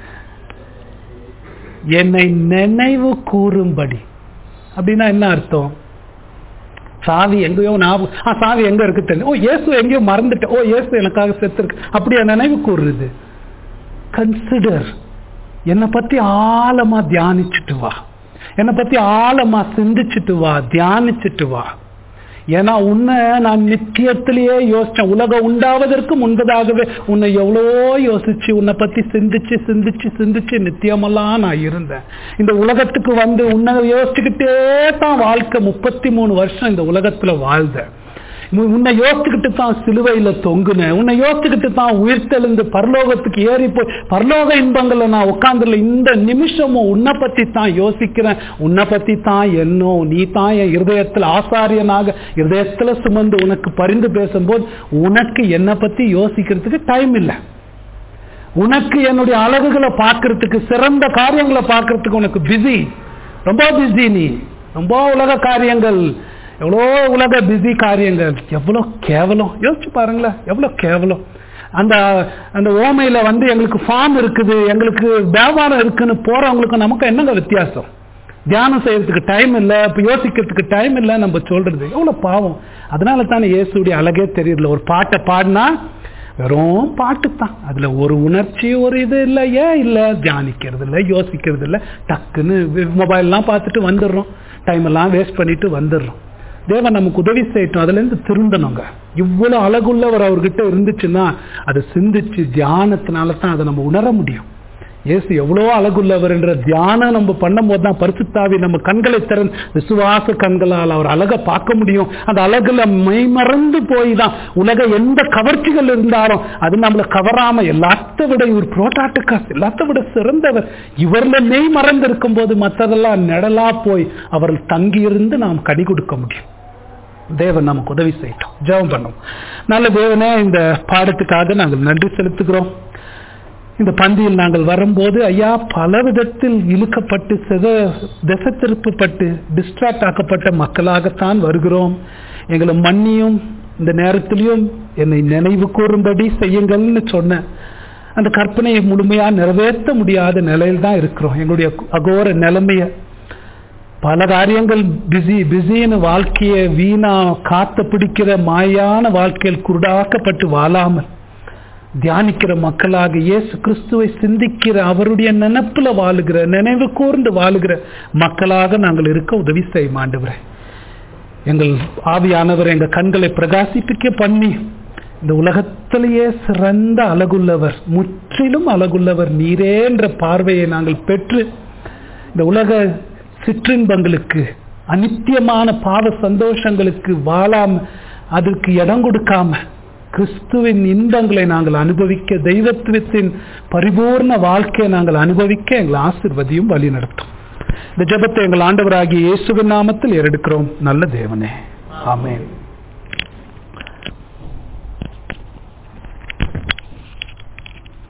என்னை நினைவு கூறும்படி அப்படின்னா என்ன அர்த்தம் சாவி எங்கேயோ ஞாபகம் ஆ சாவி எங்க இருக்கு தெரியும் ஓ இயேசு எங்கேயோ மறந்துட்டேன் ஓ இயேசு எனக்காக செத்து இருக்கு அப்படியா நினைவு கூறுறது கன்சிடர் என்னை பத்தி ஆழமா தியானிச்சுட்டு வா என்னை பத்தி ஆழமா சிந்திச்சுட்டு வா தியானிச்சுட்டு வா ஏன்னா உன்னை நான் நித்தியத்திலேயே யோசிச்சேன் உலகம் உண்டாவதற்கு முன்பதாகவே உன்னை எவ்வளவோ யோசிச்சு உன்னை பத்தி சிந்திச்சு சிந்திச்சு சிந்திச்சு நித்தியமெல்லாம் நான் இருந்தேன் இந்த உலகத்துக்கு வந்து உன்னை யோசிச்சுக்கிட்டே தான் வாழ்க்கை முப்பத்தி மூணு வருஷம் இந்த உலகத்துல வாழ்ந்தேன் உன்- உன்னை யோசிச்சுக்கிட்டு தான் சிலுவையில தொங்குனேன் உன்னை யோசிச்சுக்கிட்டு தான் உயிர்த்தெழுந்து பரலோகத்துக்கு ஏறி போய் பரலோக இன்பங்கள்ல நான் உட்கார்ந்துல இந்த நிமிஷமும் உன்னை பத்தி தான் யோசிக்கிறேன் உன்னை பத்தி தான் என்னோ நீ தான் என் இருதயத்துல ஆசாரியனாக இருதயத்துல சுமந்து உனக்கு பரிந்து பேசும்போது உனக்கு என்னை பத்தி யோசிக்கிறதுக்கு டைம் இல்லை உனக்கு என்னுடைய அழகுகளை பார்க்கறதுக்கு சிறந்த காரியங்களை பார்க்கறதுக்கு உனக்கு பிஸி ரொம்ப பிஸி நீ ரொம்ப உலக காரியங்கள் எவ்வளோ உலக பிஸி காரியங்கள் எவ்வளோ கேவலம் யோசிச்சு பாருங்களேன் எவ்வளோ கேவலம் அந்த அந்த ஓமையில வந்து எங்களுக்கு ஃபார்ம் இருக்குது எங்களுக்கு வியாபாரம் இருக்குன்னு போறவங்களுக்கு நமக்கு என்னங்க வித்தியாசம் தியானம் செய்யறதுக்கு டைம் இல்லை இப்போ யோசிக்கிறதுக்கு டைம் இல்லை நம்ம சொல்றது எவ்வளோ பாவம் அதனால தானே இயேசுடைய அழகே தெரியல ஒரு பாட்டை பாடினா வெறும் பாட்டு தான் அதுல ஒரு உணர்ச்சி ஒரு இது இல்லை ஏன் இல்லை தியானிக்கிறது இல்லை யோசிக்கிறது இல்லை டக்குன்னு மொபைல்லாம் பார்த்துட்டு வந்துடுறோம் டைம் எல்லாம் வேஸ்ட் பண்ணிட்டு வந்துடுறோம் தேவன் நமக்கு உதவி செய்யட்டும் அதுல இருந்து திருந்தணுங்க இவ்வளவு அழகுள்ளவர் அவர்கிட்ட இருந்துச்சுன்னா அதை சிந்திச்சு தியானத்தினால தான் அதை நம்ம உணர முடியும் இயேசு எவ்வளோ அழகுள்ளவர் என்ற தியானம் நம்ம பண்ணும்போது தான் பரிசுத்தாவி நம்ம கண்களை திறந்து விசுவாச கண்களால் அவர் அழகை பார்க்க முடியும் அந்த அழகுல மெய்மறந்து போய் தான் உலக எந்த கவர்ச்சிகள் இருந்தாலும் அது நம்மளை கவராம எல்லாத்த விட இவர் புரோட்டாட்டுக்காஸ் எல்லாத்த விட சிறந்தவர் இவர்ல மெய் மறந்து இருக்கும் போது மற்றதெல்லாம் நிழலா போய் அவர் தங்கியிருந்து நாம் கடி கொடுக்க முடியும் தேவன் நமக்கு உதவி செய்யட்டும் ஜெபம் பண்ணும் நல்ல தேவனே இந்த பாடத்துக்காக நாங்கள் நன்றி செலுத்துகிறோம் இந்த பந்தியில் நாங்கள் வரும்போது ஐயா பல விதத்தில் இழுக்கப்பட்டு செத திசை திருப்பப்பட்டு டிஸ்ட்ராக்ட் ஆக்கப்பட்ட மக்களாகத்தான் வருகிறோம் எங்களை மன்னியும் இந்த நேரத்திலையும் என்னை நினைவு கூறும்படி செய்யுங்கள்னு சொன்னேன் அந்த கற்பனையை முழுமையா நிறைவேற்ற முடியாத நிலையில் தான் இருக்கிறோம் எங்களுடைய அகோர நிலைமைய பல காரியங்கள் பிஸி பிஸின்னு வாழ்க்கையை வீணா காத்த பிடிக்கிற மாயான வாழ்க்கையில் குருடாக்கப்பட்டு வாழாமல் தியானிக்கிற மக்களாக இயேசு கிறிஸ்துவை சிந்திக்கிற அவருடைய நினைப்புல வாழுகிற நினைவு கூர்ந்து வாழுகிற மக்களாக நாங்கள் இருக்க உதவி செய்ய மாண்டுகிறேன் எங்கள் ஆவியானவர் எங்க கண்களை பிரகாசிப்பிக்க பண்ணி இந்த உலகத்திலேயே சிறந்த அழகுள்ளவர் முற்றிலும் அழகுள்ளவர் நீரே என்ற பார்வையை நாங்கள் பெற்று இந்த உலக சிற்றின்பங்களுக்கு அனித்தியமான பாவ சந்தோஷங்களுக்கு வாழாம அதற்கு இடம் கொடுக்காம கிறிஸ்துவின் இன்பங்களை நாங்கள் அனுபவிக்க தெய்வத்துவத்தின் பரிபூர்ண வாழ்க்கையை நாங்கள் அனுபவிக்க எங்கள் ஆசிர்வதியும் வழி நடத்தும் இந்த ஜபத்தை எங்கள் ஆண்டவராகிய இயேசுவின் நாமத்தில் ஏறெடுக்கிறோம் நல்ல தேவனே ஆமென்